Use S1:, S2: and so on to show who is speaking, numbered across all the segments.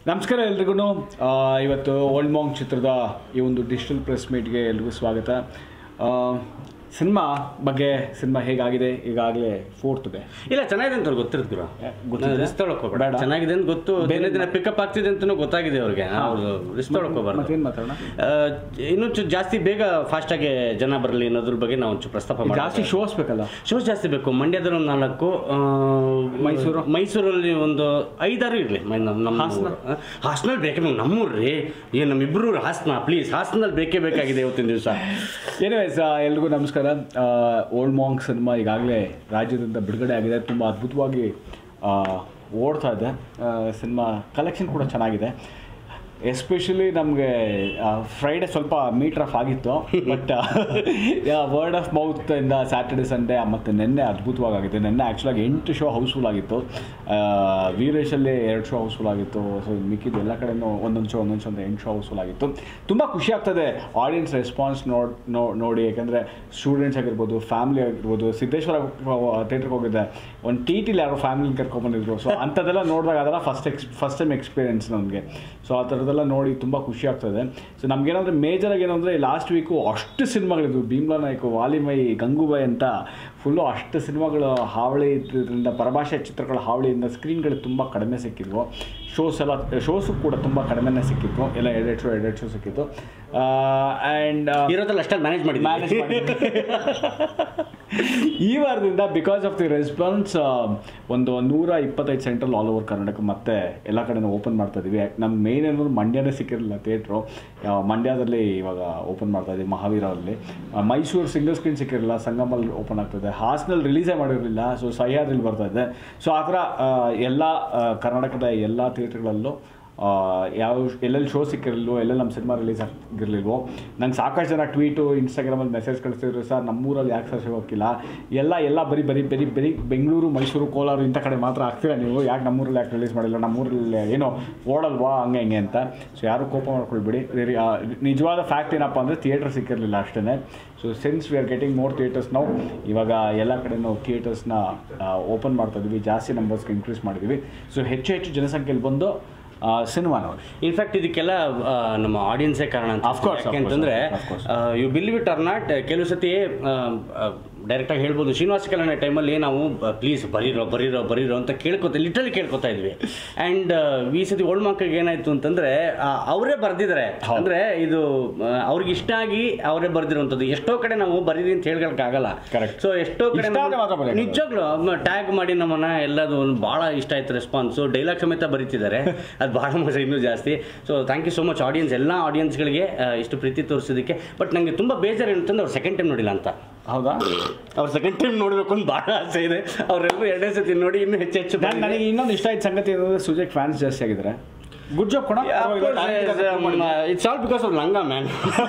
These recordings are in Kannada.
S1: ನಮಸ್ಕಾರ ಎಲ್ರಿಗೂ ಇವತ್ತು ಓಲ್ಡ್ ಮಾಂಗ್ ಚಿತ್ರದ ಈ ಒಂದು ಡಿಜಿಟಲ್ ಪ್ರೆಸ್ ಮೀಟ್ಗೆ ಎಲ್ರಿಗೂ ಸ್ವಾಗತ ಸಿನಿಮಾ ಬಗ್ಗೆ ಸಿನಿಮಾ ಹೇಗಾಗಿದೆ ಈಗಾಗಲೇ ಫೋರ್ತ್ ಇದೆ
S2: ಇಲ್ಲ ಚೆನ್ನಾಗಿದೆ ಅಂತ ಅವ್ರಿಗೆ ಗೊತ್ತಿರುತ್ತೆ ಗುರು
S1: ಗೊತ್ತಿದೆ?
S2: ರಿಸ್ಕ್ ತೊಗೊಳಕ್ ಹೋಗ್ಬೇಡ
S1: ಬೇಡ.
S2: ಚೆನ್ನಾಗಿದೆ ಅಂತ ಗೊತ್ತು ದಿನ ದಿನ ಪಿಕಪ್ ಆಗ್ತಿದೆ ಅಂತಲೂ ಗೊತ್ತಾಗಿದೆ ಅವ್ರಿಗೆ ಅವ್ರು ರಿಸ್ಕ್ ತೊಗೊಳಕ್ ಹೋಗ್ಬಾರ್ದು
S1: ಮತ್ತೇನು ಮಾತಾಡೋಣ
S2: ಆ, ಇನ್ನೂ ಚು- ಜಾಸ್ತಿ ಬೇಗ ಫಾಸ್ಟ್ ಆಗಿ ಜನ ಬರಲಿ ಅನ್ನೋದ್ರ ಬಗ್ಗೆ ನಾವು ಒಂಚೂರು ಪ್ರಸ್ತಾಪ ಮಾಡಿ
S1: ಜಾಸ್ತಿ ಶೋಸ್ ಬೇಕಲ್ಲ
S2: ಶೋಸ್ ಜಾಸ್ತಿ ಬೇಕು ಮಂಡ್ಯದಲ್ಲಿ ಒಂದು ನಾಲ್ಕು ಆ,
S1: ಮೈಸೂರು?
S2: ಮೈಸೂರಲ್ಲಿ ಒಂದು ಐದಾರು ಇರಲಿ ನಮ್ಮ
S1: ಹಾಸನ?
S2: ಹಾಸನಲ್ಲಿ ಬೇಕೇ ಬೇಕು ನಮ್ಮೂರು ರೀ ಏನು ನಮ್ಮಿಬ್ರು ಹಾಸನ ಪ್ಲೀಸ್ ಹಾಸನಲ್ಲಿ ಬೇಕೇ ಬೇಕಾಗಿದೆ ಇವತ್ತಿನ ದಿವಸ
S1: ಎನಿವೇಸ್ ಎಲ್ರಿಗೂ ನಮಸ್ಕಾರ ಓಲ್ಡ್ ಮಾಂಗ್ ಸಿನಿಮಾ ಈಗಾಗಲೇ ರಾಜ್ಯದಿಂದ ಬಿಡುಗಡೆ ಆಗಿದೆ ತುಂಬ ಅದ್ಭುತವಾಗಿ ಆ, ಓಡ್ತಾ ಇದೆ ಸಿನಿಮಾ ಕಲೆಕ್ಷನ್ ಕೂಡ ಚೆನ್ನಾಗಿದೆ ಎಸ್ಪೆಷಲಿ ನಮಗೆ ಫ್ರೈಡೆ ಸ್ವಲ್ಪ ಮೀಟರ್ ಆಫ್ ಆಗಿತ್ತು ಬಟ್ ವರ್ಡ್ ಆಫ್ ಮೌತ್ ಇಂದ ಸ್ಯಾಟರ್ಡೆ ಸಂಡೇ ಮತ್ತು ನಿನ್ನೆ ಅದ್ಭುತವಾಗಿ ಆಗಿದೆ ನಿನ್ನೆ ಆ್ಯಕ್ಚುಲಾಗಿ ಎಂಟು ಶೋ ಹೌಸ್ಫುಲ್ ಆಗಿತ್ತು ಆ, ವೀರೇಶಲ್ಲಿ ಎರಡು ಶೋ ಹೌಸ್ಫುಲ್ ಆಗಿತ್ತು ಸೊ ಮಿಕ್ಕಿದ್ದು ಎಲ್ಲ ಕಡೆನೂ ಒಂದೊಂದು ಶೋ ಒಂದೊಂದು ಶೋ ಅಂತ ಎಂಟು ಶೋ ಹೌಸ್ಫುಲ್ ಆಗಿತ್ತು ತುಂಬ ಖುಷಿ ಆಗ್ತದೆ ಆಡಿಯನ್ಸ್ ರೆಸ್ಪಾನ್ಸ್ ನೋಡ್ ನೋ- ನೋಡಿ ಯಾಕಂದರೆ ಸ್ಟೂಡೆಂಟ್ಸ್ ಆಗಿರ್ಬೋದು ಫ್ಯಾಮಿಲಿ ಆಗಿರ್ಬೋದು ಸಿದ್ದೇಶ್ವರ ಥಿಯೇಟ್ರಿಗೆ ಹೋಗಿದ್ದೆ ಒಂದು ಟಿ ಟಿಲಿ ಯಾರೋ ಫ್ಯಾಮಿಲಿ ಕರ್ಕೊಂಬಂದಿದ್ರು ಸೊ ಅಂಥದ್ದೆಲ್ಲ ನೋಡಿದಾಗ ಅದೆಲ್ಲ first ex first time experience ನನಗೆ ಸೊ ಆ ಥರದ್ದೆಲ್ಲ ನೋಡಿ ತುಂಬ ಖುಷಿ ಆಗ್ತದೆ ಸೊ ನಮಗೇನಂದರೆ ಮೇಜರಾಗಿ ಏನಂದರೆ ಲಾಸ್ಟ್ ವೀಕು ಅಷ್ಟು ಸಿನಿಮಾಗಳಿದ್ವು ಭೀಮ್ಲಾ ನಾಯ್ಕು ವಾಲಿಮೈ ಗಂಗೂಬಾಯಿ ಅಂತ ಫುಲ್ಲು ಅಷ್ಟು ಸಿನಿಮಾಗಳು ಹಾವಳಿ ಇದ್ರಿಂದ ಪರಭಾಷೆ ಚಿತ್ರಗಳ ಹಾವಳಿಯಿಂದ ಸ್ಕ್ರೀನ್ಗಳು ತುಂಬ ಕಡಿಮೆ ಸಿಕ್ಕಿದ್ವು ಶೋಸ್ ಎಲ್ಲ ಶೋಸು ಕೂಡ ತುಂಬ ಕಡಿಮೆನೇ ಸಿಕ್ಕಿದ್ವು ಎಲ್ಲ ಎರಡೆರಡು ಶೋ ಎರಡೆರಡು ಶೋ ಸಿಕ್ಕಿತ್ತು ಆ್ಯಂಡ್
S2: ಇರೋದ್ರಲ್ಲಿ ಅಷ್ಟಲ್ಲಿ ಮ್ಯಾನೇಜ್ ಮಾಡಿ
S1: ಮ್ಯಾನೇಜ್ ಮಾಡಿ ಈ ವಾರದಿಂದ ಬಿಕಾಸ್ ಆಫ್ ದಿ ರೆಸ್ಪಾನ್ಸ್ ಒಂದು ನೂರ ಇಪ್ಪತ್ತೈದು ಸೆಂಟ್ರಲ್ ಆಲ್ ಓವರ್ ಕರ್ನಾಟಕ ಮತ್ತೆ ಎಲ್ಲ ಕಡೆನೂ ಓಪನ್ ಮಾಡ್ತಾ ಇದೀವಿ ನಮ್ಮ ಮೇನ್ ಏನಂದ್ರೆ ಮಂಡ್ಯನೇ ಸಿಕ್ಕಿರಲಿಲ್ಲ ಥಿಯೇಟ್ರು ಮಂಡ್ಯದಲ್ಲಿ ಇವಾಗ ಓಪನ್ ಮಾಡ್ತಾ ಇದೀವಿ ಮಹಾವೀರಲ್ಲಿ ಆ, ಮೈಸೂರು ಸಿಂಗಲ್ ಸ್ಕ್ರೀನ್ ಸಿಕ್ಕಿರಲಿಲ್ಲ ಸಂಗಮಲ್ಲಿ ಓಪನ್ ಆಗ್ತದೆ ಹಾಸನಲ್ಲಿ ರಿಲೀಸೇ ಮಾಡಿರಲಿಲ್ಲ ಸೊ ಸಹ್ಯಾದ್ರಲ್ಲಿ ಬರ್ತಾ ಇದೆ ಸೊ ಆ ಥರ ಆ, ಎಲ್ಲ ಆ, ಕರ್ನಾಟಕದ ಎಲ್ಲ ಥಿಯೇಟ್ರ್ಗಳಲ್ಲೂ ಆ, ಯಾವ ಎಲ್ಲೆಲ್ಲಿ ಶೋ ಸಿಕ್ಕಿರಲಿಲ್ವೋ ಎಲ್ಲೆಲ್ಲಿ ನಮ್ಮ ಸಿನಿಮಾ ರಿಲೀಸ್ ಆಗಿರಲಿಲ್ವೋ ನಂಗೆ ಸಾಕಷ್ಟು ಜನ ಟ್ವೀಟು ಇನ್ಸ್ಟಾಗ್ರಾಮಲ್ಲಿ ಮೆಸೇಜ್ ಕಳಿಸ್ತಿದ್ರು ಸರ್ ನಮ್ಮೂರಲ್ಲಿ ಯಾಕೆ ಸರ್ ಶೋ ಹೋಗಿಲ್ಲ ಎಲ್ಲ ಎಲ್ಲ ಬರೀ ಬರೀ ಬರೀ ಬರೀ ಬೆಂಗಳೂರು ಮೈಸೂರು ಕೋಲಾರ ಇಂಥ ಕಡೆ ಮಾತ್ರ ಆಗ್ತೀರಾ ನೀವು ಯಾಕೆ ನಮ್ಮೂರಲ್ಲಿ ಯಾಕೆ ರಿಲೀಸ್ ಮಾಡಿಲ್ಲ ನಮ್ಮೂರಲ್ಲಿ ಏನೋ ಓಡಲ್ವಾ ಹಂಗೆ ಹಿಂಗೆ ಅಂತ ಸೊ ಯಾರು ಕೋಪ ಮಾಡ್ಕೊಳ್ಬೇಡಿ ರಿ- ಆ, ನಿಜವಾದ ಫ್ಯಾಕ್ಟ್ ಏನಪ್ಪ ಅಂದರೆ ಥಿಯೇಟರ್ ಸಿಕ್ಕಿರಲಿಲ್ಲ ಅಷ್ಟೇ so since we are getting more theatres ನಾವು ಇವಾಗ ಎಲ್ಲ ಕಡೆ ನಾವು ಥಿಯೇಟರ್ಸ್ನ ಓಪನ್ ಮಾಡ್ತಾ ಇದೀವಿ ಜಾಸ್ತಿ ನಂಬರ್ಸ್ಗೆ ಇನ್ಕ್ರೀಸ್ ಮಾಡಿದ್ದೀವಿ ಸೊ ಹೆಚ್ಚು ಹೆಚ್ಚು ಜನಸಂಖ್ಯೆಯಲ್ಲಿ ಬಂದು ಸಿನಿಮಾ ನೋಡಿ
S2: ಇನ್ಫ್ಯಾಕ್ಟ್ ಇದಕ್ಕೆಲ್ಲ ಆ, ನಮ್ಮ ಆಡಿಯನ್ಸೇ ಕಾರಣ ಅಂತ
S1: Of course, of
S2: ಯಾಕೆ
S1: course,
S2: ಅಂತಂದ್ರೆ
S1: of course.
S2: You believe it or not ಕೆಲವು ಸತಿ ಡೈರೆಕ್ಟಾಗಿ ಹೇಳ್ಬೋದು ಶ್ರೀನಿವಾಸ ಕಲ್ಯಾಣ ಟೈಮಲ್ಲಿ ನಾವು ಪ್ಲೀಸ್ ಬರೀರೋ ಬರೀರೋ ಬರೀರೋ ಅಂತ ಕೇಳ್ಕೊತ ಲಿಟ್ರಲಿ ಕೇಳ್ಕೊತಾ ಇದ್ವಿ ಆ್ಯಂಡ್ ಈ ಸತಿ ಓಲ್ಡ್ ಮಕ್ಕಳಿಗೆ ಏನಾಯ್ತು ಅಂತಂದ್ರೆ ಆ, ಅವರೇ ಬರೆದಿದ್ದಾರೆ ಅಂದ್ರೆ ಇದು ಆ, ಅವ್ರಿಗೆ ಇಷ್ಟ ಆಗಿ ಅವರೇ ಬರೆದಿರುವಂಥದ್ದು ಎಷ್ಟೋ ಕಡೆ ನಾವು ಬರೀದಿ ಅಂತ ಹೇಳ್ಕೊಳಕ್ಕಾಗಲ್ಲ
S1: Correct.
S2: ಸೊ ಎಷ್ಟೋ ಕಡೆ
S1: ಇಷ್ಟ ಆದ್ರೆ ಮಾತ್ರ ಬರೆಯೋದು.
S2: ನಿಜವಾಗ್ಲೂ ಟ್ಯಾಗ್ ಮಾಡಿ ನಮ್ಮನ್ನ ಎಲ್ಲದು ಭಾಳ ಇಷ್ಟ ಆಯ್ತು ರೆಸ್ಪಾನ್ಸು ಡೈಲಾಗ್ ಸಮೇತ ಬರೀತಿದ್ದಾರೆ ಅದು ಭಾಳ ಮಜಾ ಇನ್ನೂ ಜಾಸ್ತಿ so thank you so much audience ಎಲ್ಲ ಆಡಿಯನ್ಸ್ಗಳಿಗೆ ಇಷ್ಟು ಪ್ರೀತಿ ತೋರಿಸೋದಕ್ಕೆ ಬಟ್ ನನಗೆ ತುಂಬ ಬೇಜಾರು ಏನಂತಂದ್ರೆ ಅವ್ರು ಸೆಕೆಂಡ್ ಟೈಮ್ ನೋಡಿಲ್ಲ ಅಂತ
S1: ಹೌದಾ
S2: ಅವ್ರು ಸೆಕೆಂಡ್ ಟೈಮ್ ನೋಡಬೇಕು ಅಂತ ಭಾಳ ಆಸೆ ಇದೆ ಅವರೆಲ್ಲರೂ ಎರಡನೇ ಸತಿ ನೋಡಿ ಇನ್ನೂ ಹೆಚ್ಚು ಹೆಚ್ಚು
S1: ನಾನು ನನಗೆ ಇನ್ನೊಂದು ಇಷ್ಟ ಆಯ್ತು ಸಂಗತಿ ಏನಂದ್ರೆ ಸುಜಯ್ ಫ್ಯಾನ್ಸ್ ಜಾಸ್ತಿ ಆಗಿದ್ದಾರೆ ಗುಡ್ ಜಾಬ್ ಕೊಡ
S2: ಇಟ್ಸ್ ಆಲ್ ಬಿಕಾಸ್ ಆಫ್ ಲಂಗ ಮ್ಯಾನ್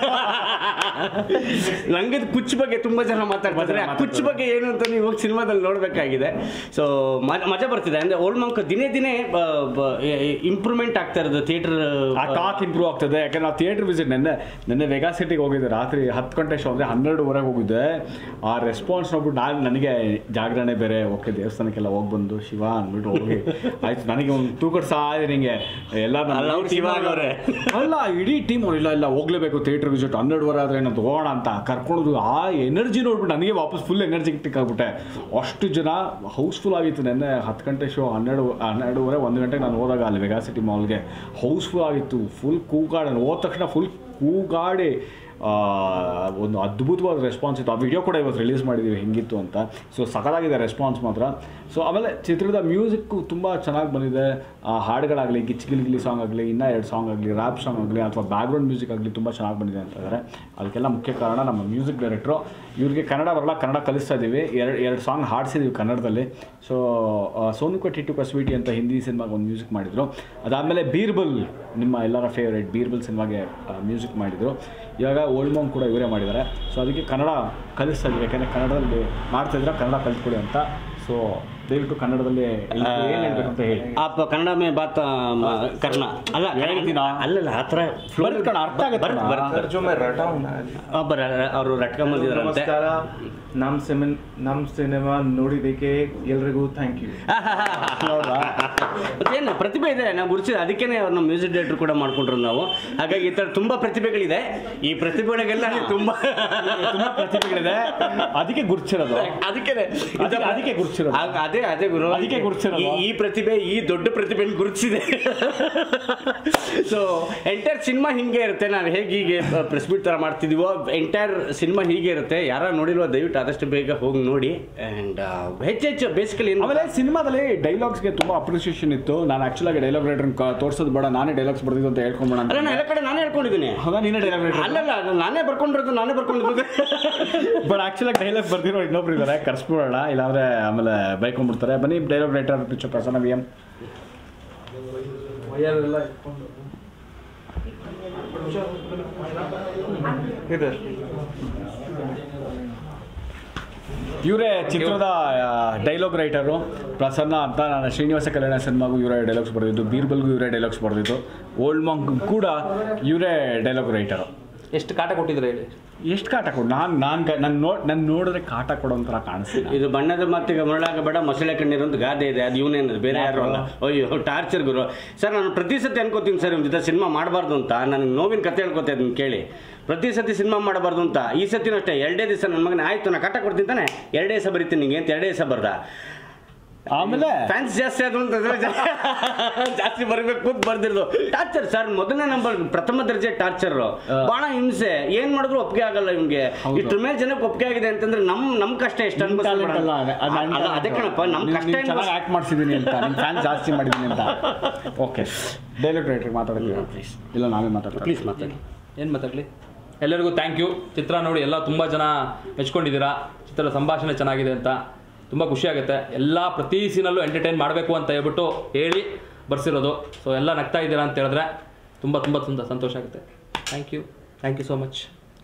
S2: ಲಂಗದ ಕುಚ್ಚು ಬಗ್ಗೆ ತುಂಬಾ ಜನ ಮಾತಾಡ್ತಾರೆ ಆ ಕುಚ್ಚು ಬಗ್ಗೆ ಏನು ಅಂತ ನೀವು ಹೋಗಿ ಸಿನಿಮಾದಲ್ಲಿ ನೋಡಬೇಕಾಗಿದೆ ಸೊ ಮಜಾ ಬರ್ತಿದೆ ಅಂದ್ರೆ ಓಲ್ಡ್ ಮಂಕ್ ದಿನೇ ದಿನೇ ಇಂಪ್ರೂವ್ಮೆಂಟ್ ಆಗ್ತಾ ಇರೋದು ಥಿಯೇಟರ್
S1: ಆ ಟಾಕ್ ಇಂಪ್ರೂವ್ ಆಗ್ತದೆ ಯಾಕಂದ್ರೆ ನಾವು ಥಿಯೇಟರ್ ವಿಸಿಟ್ ನೆನ್ನೆ ನೆನ್ನೆ ವೆಗಾ ಸಿಟಿಗೆ ಹೋಗಿದ್ದೆ ರಾತ್ರಿ ಹತ್ತು ಗಂಟೆ ಶೋ ಅಂದರೆ ಹನ್ನೆರಡುವರೆಗೆ ಹೋಗಿದ್ದೆ ಆ ರೆಸ್ಪಾನ್ಸ್ ನೋಡ್ಬಿಟ್ಟು ನಾನು ನನಗೆ ಜಾಗರಣೆ ಬೇರೆ ಓಕೆ ದೇವಸ್ಥಾನಕ್ಕೆಲ್ಲ ಹೋಗಿ ಬಂದು ಶಿವ ಅಂದ್ಬಿಟ್ಟು ಹೋಗಿ ಆಯ್ತು ನನಗೆ ಒಂದು ತೂಕಡ್ ಸಹ ನಿಂಗೆ ಎಲ್ಲ ನನ್ನ
S2: ಅಲ್ಲ, ಅವ್ರು ಶಿವ ಆಗವ್ರೆ.
S1: ಅಲ್ಲ ಇಡೀ ಟೀಮ್ ಇಲ್ಲ ಇಲ್ಲ ಹೋಗ್ಲೇಬೇಕು ಥಿಯೇಟರ್ ವಿಸಿಟ್ ಹನ್ನೆರಡುವರೆ ಆದರೆ ಏನೋ ಹೋಗೋಣ ಅಂತ ಕರ್ಕೊಂಡು ಆ ಎನರ್ಜಿ ನೋಡ್ಬಿಟ್ಟು ನನಗೆ ವಾಪಸ್ ಫುಲ್ ಎನರ್ಜೆಟಿಕ್ ಆಗ್ಬಿಟ್ಟೆ ಅಷ್ಟು ಜನ ಹೌಸ್ಫುಲ್ ಆಗಿತ್ತು ನೆನ್ನೆ ಹತ್ತು ಗಂಟೆ ಶೋ ಹನ್ನೆರಡು ಹನ್ನೆರಡುವರೆ ಒಂದು ಗಂಟೆಗೆ ನಾನು ಹೋದಾಗ ಅಲ್ಲಿ ವೆಗಾ ಸಿಟಿ ಮಾಲ್ಗೆ ಹೌಸ್ಫುಲ್ ಆಗಿತ್ತು ಫುಲ್ ಕೂಗಾಡಿ ಹೋದ ತಕ್ಷಣ ಫುಲ್ ಕೂಗಾಡಿ ಆ, ಒಂದು ಅದ್ಭುತವಾದ ರೆಸ್ಪಾನ್ಸ್ ಇತ್ತು ಆ ವಿಡಿಯೋ ಕೂಡ ಇವತ್ತು ರಿಲೀಸ್ ಮಾಡಿದ್ದೀವಿ ಹೆಂಗಿತ್ತು ಅಂತ ಸೊ ಸಕಲಾಗಿದೆ ರೆಸ್ಪಾನ್ಸ್ ಮಾತ್ರ ಸೊ ಆಮೇಲೆ ಚಿತ್ರದ ಮ್ಯೂಸಿಕ್ಕು ತುಂಬ ಚೆನ್ನಾಗಿ ಬಂದಿದೆ ಆ ಹಾಡುಗಳಾಗಲಿ ಗಿಚ್ಗಿಲಿಗಿಲಿ ಸಾಂಗ್ ಆಗಲಿ ಇನ್ನೂ ಎರಡು ಸಾಂಗ್ ಆಗಲಿ ರ್ಯಾಪ್ ಸಾಂಗ್ ಆಗಲಿ ಅಥವಾ ಬ್ಯಾಕ್ಗ್ರೌಂಡ್ ಮ್ಯೂಸಿಕ್ ಆಗಲಿ ತುಂಬ ಚೆನ್ನಾಗಿ ಬಂದಿದೆ ಅಂತ ಇದ್ದಾರೆ ಅದಕ್ಕೆಲ್ಲ ಮುಖ್ಯ ಕಾರಣ ನಮ್ಮ ಮ್ಯೂಸಿಕ್ ಡೈರೆಕ್ಟ್ರು ಇವ್ರಿಗೆ ಕನ್ನಡ ಬರಲ್ಲ ಕನ್ನಡ ಕಲಿಸ್ತಾ ಇದ್ದೀವಿ ಎರಡು ಎರಡು ಸಾಂಗ್ ಹಾಡಿಸಿದ್ದೀವಿ ಕನ್ನಡದಲ್ಲಿ ಸೊ ಸೋನುಕ ಟಿಟ್ಟು ಕಸ್ವೀಟಿ ಅಂತ ಹಿಂದಿ ಸಿನಿಮಾಗೆ ಒಂದು ಮ್ಯೂಸಿಕ್ ಮಾಡಿದರು ಅದಾದಮೇಲೆ ಬೀರ್ಬಲ್ ನಿಮ್ಮ ಎಲ್ಲರ ಫೇವ್ರೇಟ್ ಬೀರ್ಬಲ್ ಸಿನಿಮಾಗೆ ಮ್ಯೂಸಿಕ್ ಮಾಡಿದರು ಇವಾಗ ಓಲ್ಡ್ ಮಾಂಗ್ ಕೂಡ ಇವರೇ ಮಾಡಿದ್ದಾರೆ ಸೊ ಅದಕ್ಕೆ ಕನ್ನಡ ಕಲಿಸ್ತಾ ಇದ್ದೀವಿ ಯಾಕೆಂದರೆ ಕನ್ನಡದಲ್ಲಿ ಮಾಡ್ತಾಯಿದ್ರೆ ಕನ್ನಡ ಕಲಿತ್ಕೊಡಿ ಅಂತ ಸೊ ದಯವಿಟ್ಟು ಕನ್ನಡದಲ್ಲಿ ಏನು ಹೇಳ್ಬೇಕಂತ ಹೇಳಿ
S2: ಆಪ ಕನ್ನಡ ಮೇ ಬಾತ್ ಮ, ಕರ್ಣ ಅಲ್ಲ
S1: ಹೇಳ್ತೀನಾ?
S2: ಅಲ್ಲಲ್ಲ ಆ ಥರ
S1: ಬರುತ್ತೆ ಕಣ, ಅರ್ಥ ಆಗುತ್ತೆ ಕಣ.
S3: सर जो मैं रटा हूँ ना
S2: ಒಬ್ಬರ ಅವರು ರಟ್ಕೊಂಬಂದಿದ್ರಂತೆ
S3: ನಮಸ್ಕಾರ ನಮ್ಮ ಸಿನಿಮಾ ನಮ್ಮ ಸಿನಿಮಾ ನೋಡಿದ್ದಕ್ಕೆ ಎಲ್ರಿಗೂ ಥ್ಯಾಂಕ್ ಯು
S1: ನೋಡ್ರಾ
S2: ಮತ್ತೇನು ಪ್ರತಿಭೆ ಇದೆ ನಾವು ಗುರುತಿಸಿದ ಅದಕ್ಕೇ ಅವ್ರನ್ನ ಮ್ಯೂಸಿಕ್ ಡೈರೆಕ್ಟರ್ ಕೂಡ ಮಾಡ್ಕೊಂಡ್ರು ನಾವು ಹಾಗಾಗಿ ಈ ಥರ ತುಂಬ ಪ್ರತಿಭೆಗಳಿದೆ ಈ ಪ್ರತಿಭೆಗಳಿಗೆಲ್ಲ ತುಂಬ
S1: ತುಂಬಾ ಪ್ರತಿಭೆಗಳಿದೆ ಅದಕ್ಕೆ ಗುರುತಿರೋದು
S2: ಅದಕ್ಕೆ
S1: ಅದಕ್ಕೆ- ಅದಕ್ಕೆ ಗುರುತಿಸಿರೋದು.
S2: ಅದೇ ಅದೇ ಗುರು
S1: ಅದಕ್ಕೆ ಗುರುತಿಸಿರೋದು.
S2: ಈ- ಈ ಪ್ರತಿಭೆ ಈ ದೊಡ್ಡ ಪ್ರತಿಭೆನ ಗುರುತಿಸಿದೆ ಸೊ ಎಂಟೈರ್ ಸಿನಿಮಾ ಹಿಂಗೆ ಇರುತ್ತೆ ನಾವು ಹೇಗೆ ಹೀಗೆ ಪ್ರೆಸ್ ಮೀಟ್ ಥರ ಮಾಡ್ತಿದೀವೋ ಎಂಟೈರ್ ಸಿನಿಮಾ ಹೀಗೆ ಇರುತ್ತೆ ಯಾರು ನೋಡಿಲ್ವೋ ದಯವಿಟ್ಟು ಆದಷ್ಟು ಬೇಗ ಹೋಗಿ ನೋಡಿ ಆ್ಯಂಡ್ ಹೆಚ್ಚು ಹೆಚ್ಚು ಬೇಸಿಕಲಿ ಏನು
S1: ಆಮೇಲೆ ಸಿನಿಮಾದಲ್ಲಿ ಡೈಲಾಗ್ಸ್ಗೆ ತುಂಬಾ ಅಪ್ರಿಸಿಯೇಷನ್ ಇತ್ತು ನಾನು ಆಕ್ಚುಲಾಗಿ ಡೈಲಾಗ್ ರೈಟರ್ ತೋರಿಸೋದು ಬೇಡ ನಾನೇ ಡೈಲಾಗ್ಸ್ ಬರ್ದಿದ್ದು ಅಂತ ಹೇಳ್ಕೊಂಬೋಣ
S2: ಅಲ್ಲ ನಾನು ಎಲ್ಲ ಕಡೆ ನಾನೇ ಹೇಳ್ಕೊಂಡಿದ್ದೀನಿ
S1: ಹೌದಾ ನೀನೇ ಡೈಲಾಗ್ ರೈಟರ್
S2: ಅಲ್ಲಲ್ಲ ಅದು ನಾನೇ ಬರ್ಕೊಂಡಿರೋದು ನಾನೇ ಬರ್ಕೊಂಡಿರೋದು
S1: ಬಟ್ ಆಕ್ಚುಲಾಗಿ ಡೈಲಾಗ್ ಬರ್ದಿರೋ ಇನ್ನೊಬ್ರು ಇದ್ದಾರೆ ಕರ್ಸ್ಬಿಡೋಣ ಇಲ್ಲಾಂದ್ರೆ ಆಮೇಲೆ ಬೈಕೊಂಡ್ಬಿಡ್ತಾರೆ ಬನ್ನಿ dialogue writer picture Prasanna V M
S3: ಇದೆ
S1: ಇವರೇ ಚಿತ್ರದ ಡೈಲಾಗ್ ರೈಟರು ಪ್ರಸನ್ನ ಅಂತ ನಾನು ಶ್ರೀನಿವಾಸ ಕಲ್ಯಾಣ ಸಿನಿಮಾಗೂ ಇವರೇ ಡೈಲಾಗ್ಸ್ ಬರೆದಿದ್ದು ಬೀರ್ಬಲ್ಗೂ ಇವರೇ ಡೈಲಾಗ್ಸ್ ಬರೆದಿದ್ದು ಓಲ್ಡ್ ಮಾಂಗ್ ಕೂಡ ಇವರೇ ಡೈಲಾಗ್ ರೈಟರು
S4: ಎಷ್ಟು ಕಾಟ ಕೊಟ್ಟಿದ್ರೆ ಹೇಳಿ
S1: ಎಷ್ಟು ಕಾಟ ಕೊಡು ನಾನು ನಾನು ನಾನು ನೋ ನಾನು ನೋಡಿದ್ರೆ ಕಾಟ ಕೊಡೋ ಒಂಥರ ಕಾಣಿಸ್ತೀನಿ
S2: ಇದು ಬಣ್ಣದ ಮಾತಿಗೆ ಮರಳಾಗಬೇಡ ಮೊಸಳೆ ಕಣ್ಣೀರು ಅಂತ ಗಾದೆ ಇದೆ ಅದು ಇವನೇನದು ಬೇರೆ ಯಾರು ಅಲ್ಲ ಅಯ್ಯೋ ಟಾರ್ಚರ್ ಗುರು ಸರ್ ನಾನು ಪ್ರತಿ ಸತಿ ಅನ್ಕೋತೀನಿ ಸರ್ ಇವ್ನ ಜೊತೆ ಸಿನಿಮಾ ಮಾಡಬಾರ್ದು ಅಂತ ನನಗೆ ನೋವಿನ ಕತೆ ಹೇಳ್ಕೊತಾ ಇದನ್ನ ಕೇಳಿ ಪ್ರತಿ ಸತಿ ಸಿನಿಮಾ ಮಾಡಬಾರ್ದು ಅಂತ ಈ ಸತಿನೂ ಅಷ್ಟೇ ಎರಡೇ ದಿವಸ ನನ್ನ ಮಗನ ಆಯ್ತು ನಾ ಕಟ್ಟ ಕೊಡ್ತೀನಿ ತಾನೆ ಎರಡೇ ದಿವಸ ಬರೀತೀನಿ ನಿಂಗೆ ಅಂತ ಎರಡೇ ದಿವಸ ಬರ್ದ
S1: ಆಮೇಲೆ
S2: ಫ್ಯಾನ್ಸ್ ಜಾಸ್ತಿ ಆದ್ರು ಅಂತ ಅದ್ರ ಜಾ- ಜಾಸ್ತಿ ಬರಬೇಕು ಅಂತ ಬರ್ದಿರೋದು ಟಾರ್ಚರ್ ಸರ್ ಮೊದಲನೇ ನಂಬರ್ ಪ್ರಥಮ ದರ್ಜೆ ಟಾರ್ಚರ್ ಬಹಳ ಹಿಂಸೆ ಏನ್ ಮಾಡಿದ್ರು ಒಪ್ಪಿಗೆ ಆಗಲ್ಲ ಇವ್ನಿಗೆ
S1: ಹೌದು.
S2: ಇಷ್ಟ್ರ ಮೇಲೆ ಜನಕ್ಕೆ ಒಪ್ಪಿಗೆ ಆಗಿದೆ ಅಂತಂದ್ರೆ ನಮ್ ನಮ್ ಕಷ್ಟ ಎಷ್ಟು
S1: ನಿಮ್ talent ಅಲ್ಲ, ಅದು- ಅದು ನನ್ನ
S2: ಅಲ್ಲ, ಅದೇ
S1: talent.
S2: ಕಣಪ್ಪ ನಮ್
S1: ನೀನ್-
S2: ಕಷ್ಟ
S1: ನೀನ್
S2: ಏನು
S1: ಚೆನ್ನಾಗಿ ಆಕ್ಟ್ ಮಾಡ್ಸಿದ್ದೀನಿ ಅಂತ ನಿಮ್ಮ ಫ್ಯಾನ್ ಜಾಸ್ತಿ ಮಾಡಿದ್ದೀನಿ ಅಂತ ಓಕೆ ಡೈಲಾಗ್ ರೈಟರ್ ಮಾತಾಡಲಿ ಪ್ಲೀಸ್ ಇಲ್ಲ ನಾವೇ ಮಾತಾಡ್ತೀವಿ
S2: ಪ್ಲೀಸ್ ಮಾತಾಡಿ
S4: ಏನು ಮಾತಾಡಲಿ ಎಲ್ಲರಿಗೂ ಥ್ಯಾಂಕ್ ಯು ಚಿತ್ರ ನೋಡಿ ಎಲ್ಲ ತುಂಬ ಜನ ಮೆಚ್ಕೊಂಡಿದ್ದೀರಾ ಚಿತ್ರದ ಸಂಭಾಷಣೆ ಚೆನ್ನಾಗಿದೆ ಅಂತ ತುಂಬ ಖುಷಿಯಾಗುತ್ತೆ ಎಲ್ಲ ಪ್ರತಿ ಸೀನಲ್ಲೂ ಎಂಟರ್ಟೈನ್ ಮಾಡಬೇಕು ಅಂತ ಹೇಳ್ಬಿಟ್ಟು ಹೇಳಿ ಬರ್ಸಿರೋದು ಸೊ ಎಲ್ಲ ನಗ್ತಾ ಇದ್ದೀರಾ ಅಂತ ಹೇಳಿದ್ರೆ ತುಂಬ ತುಂಬ ತುಂಬ ಸಂತೋಷ ಆಗುತ್ತೆ thank you thank you so much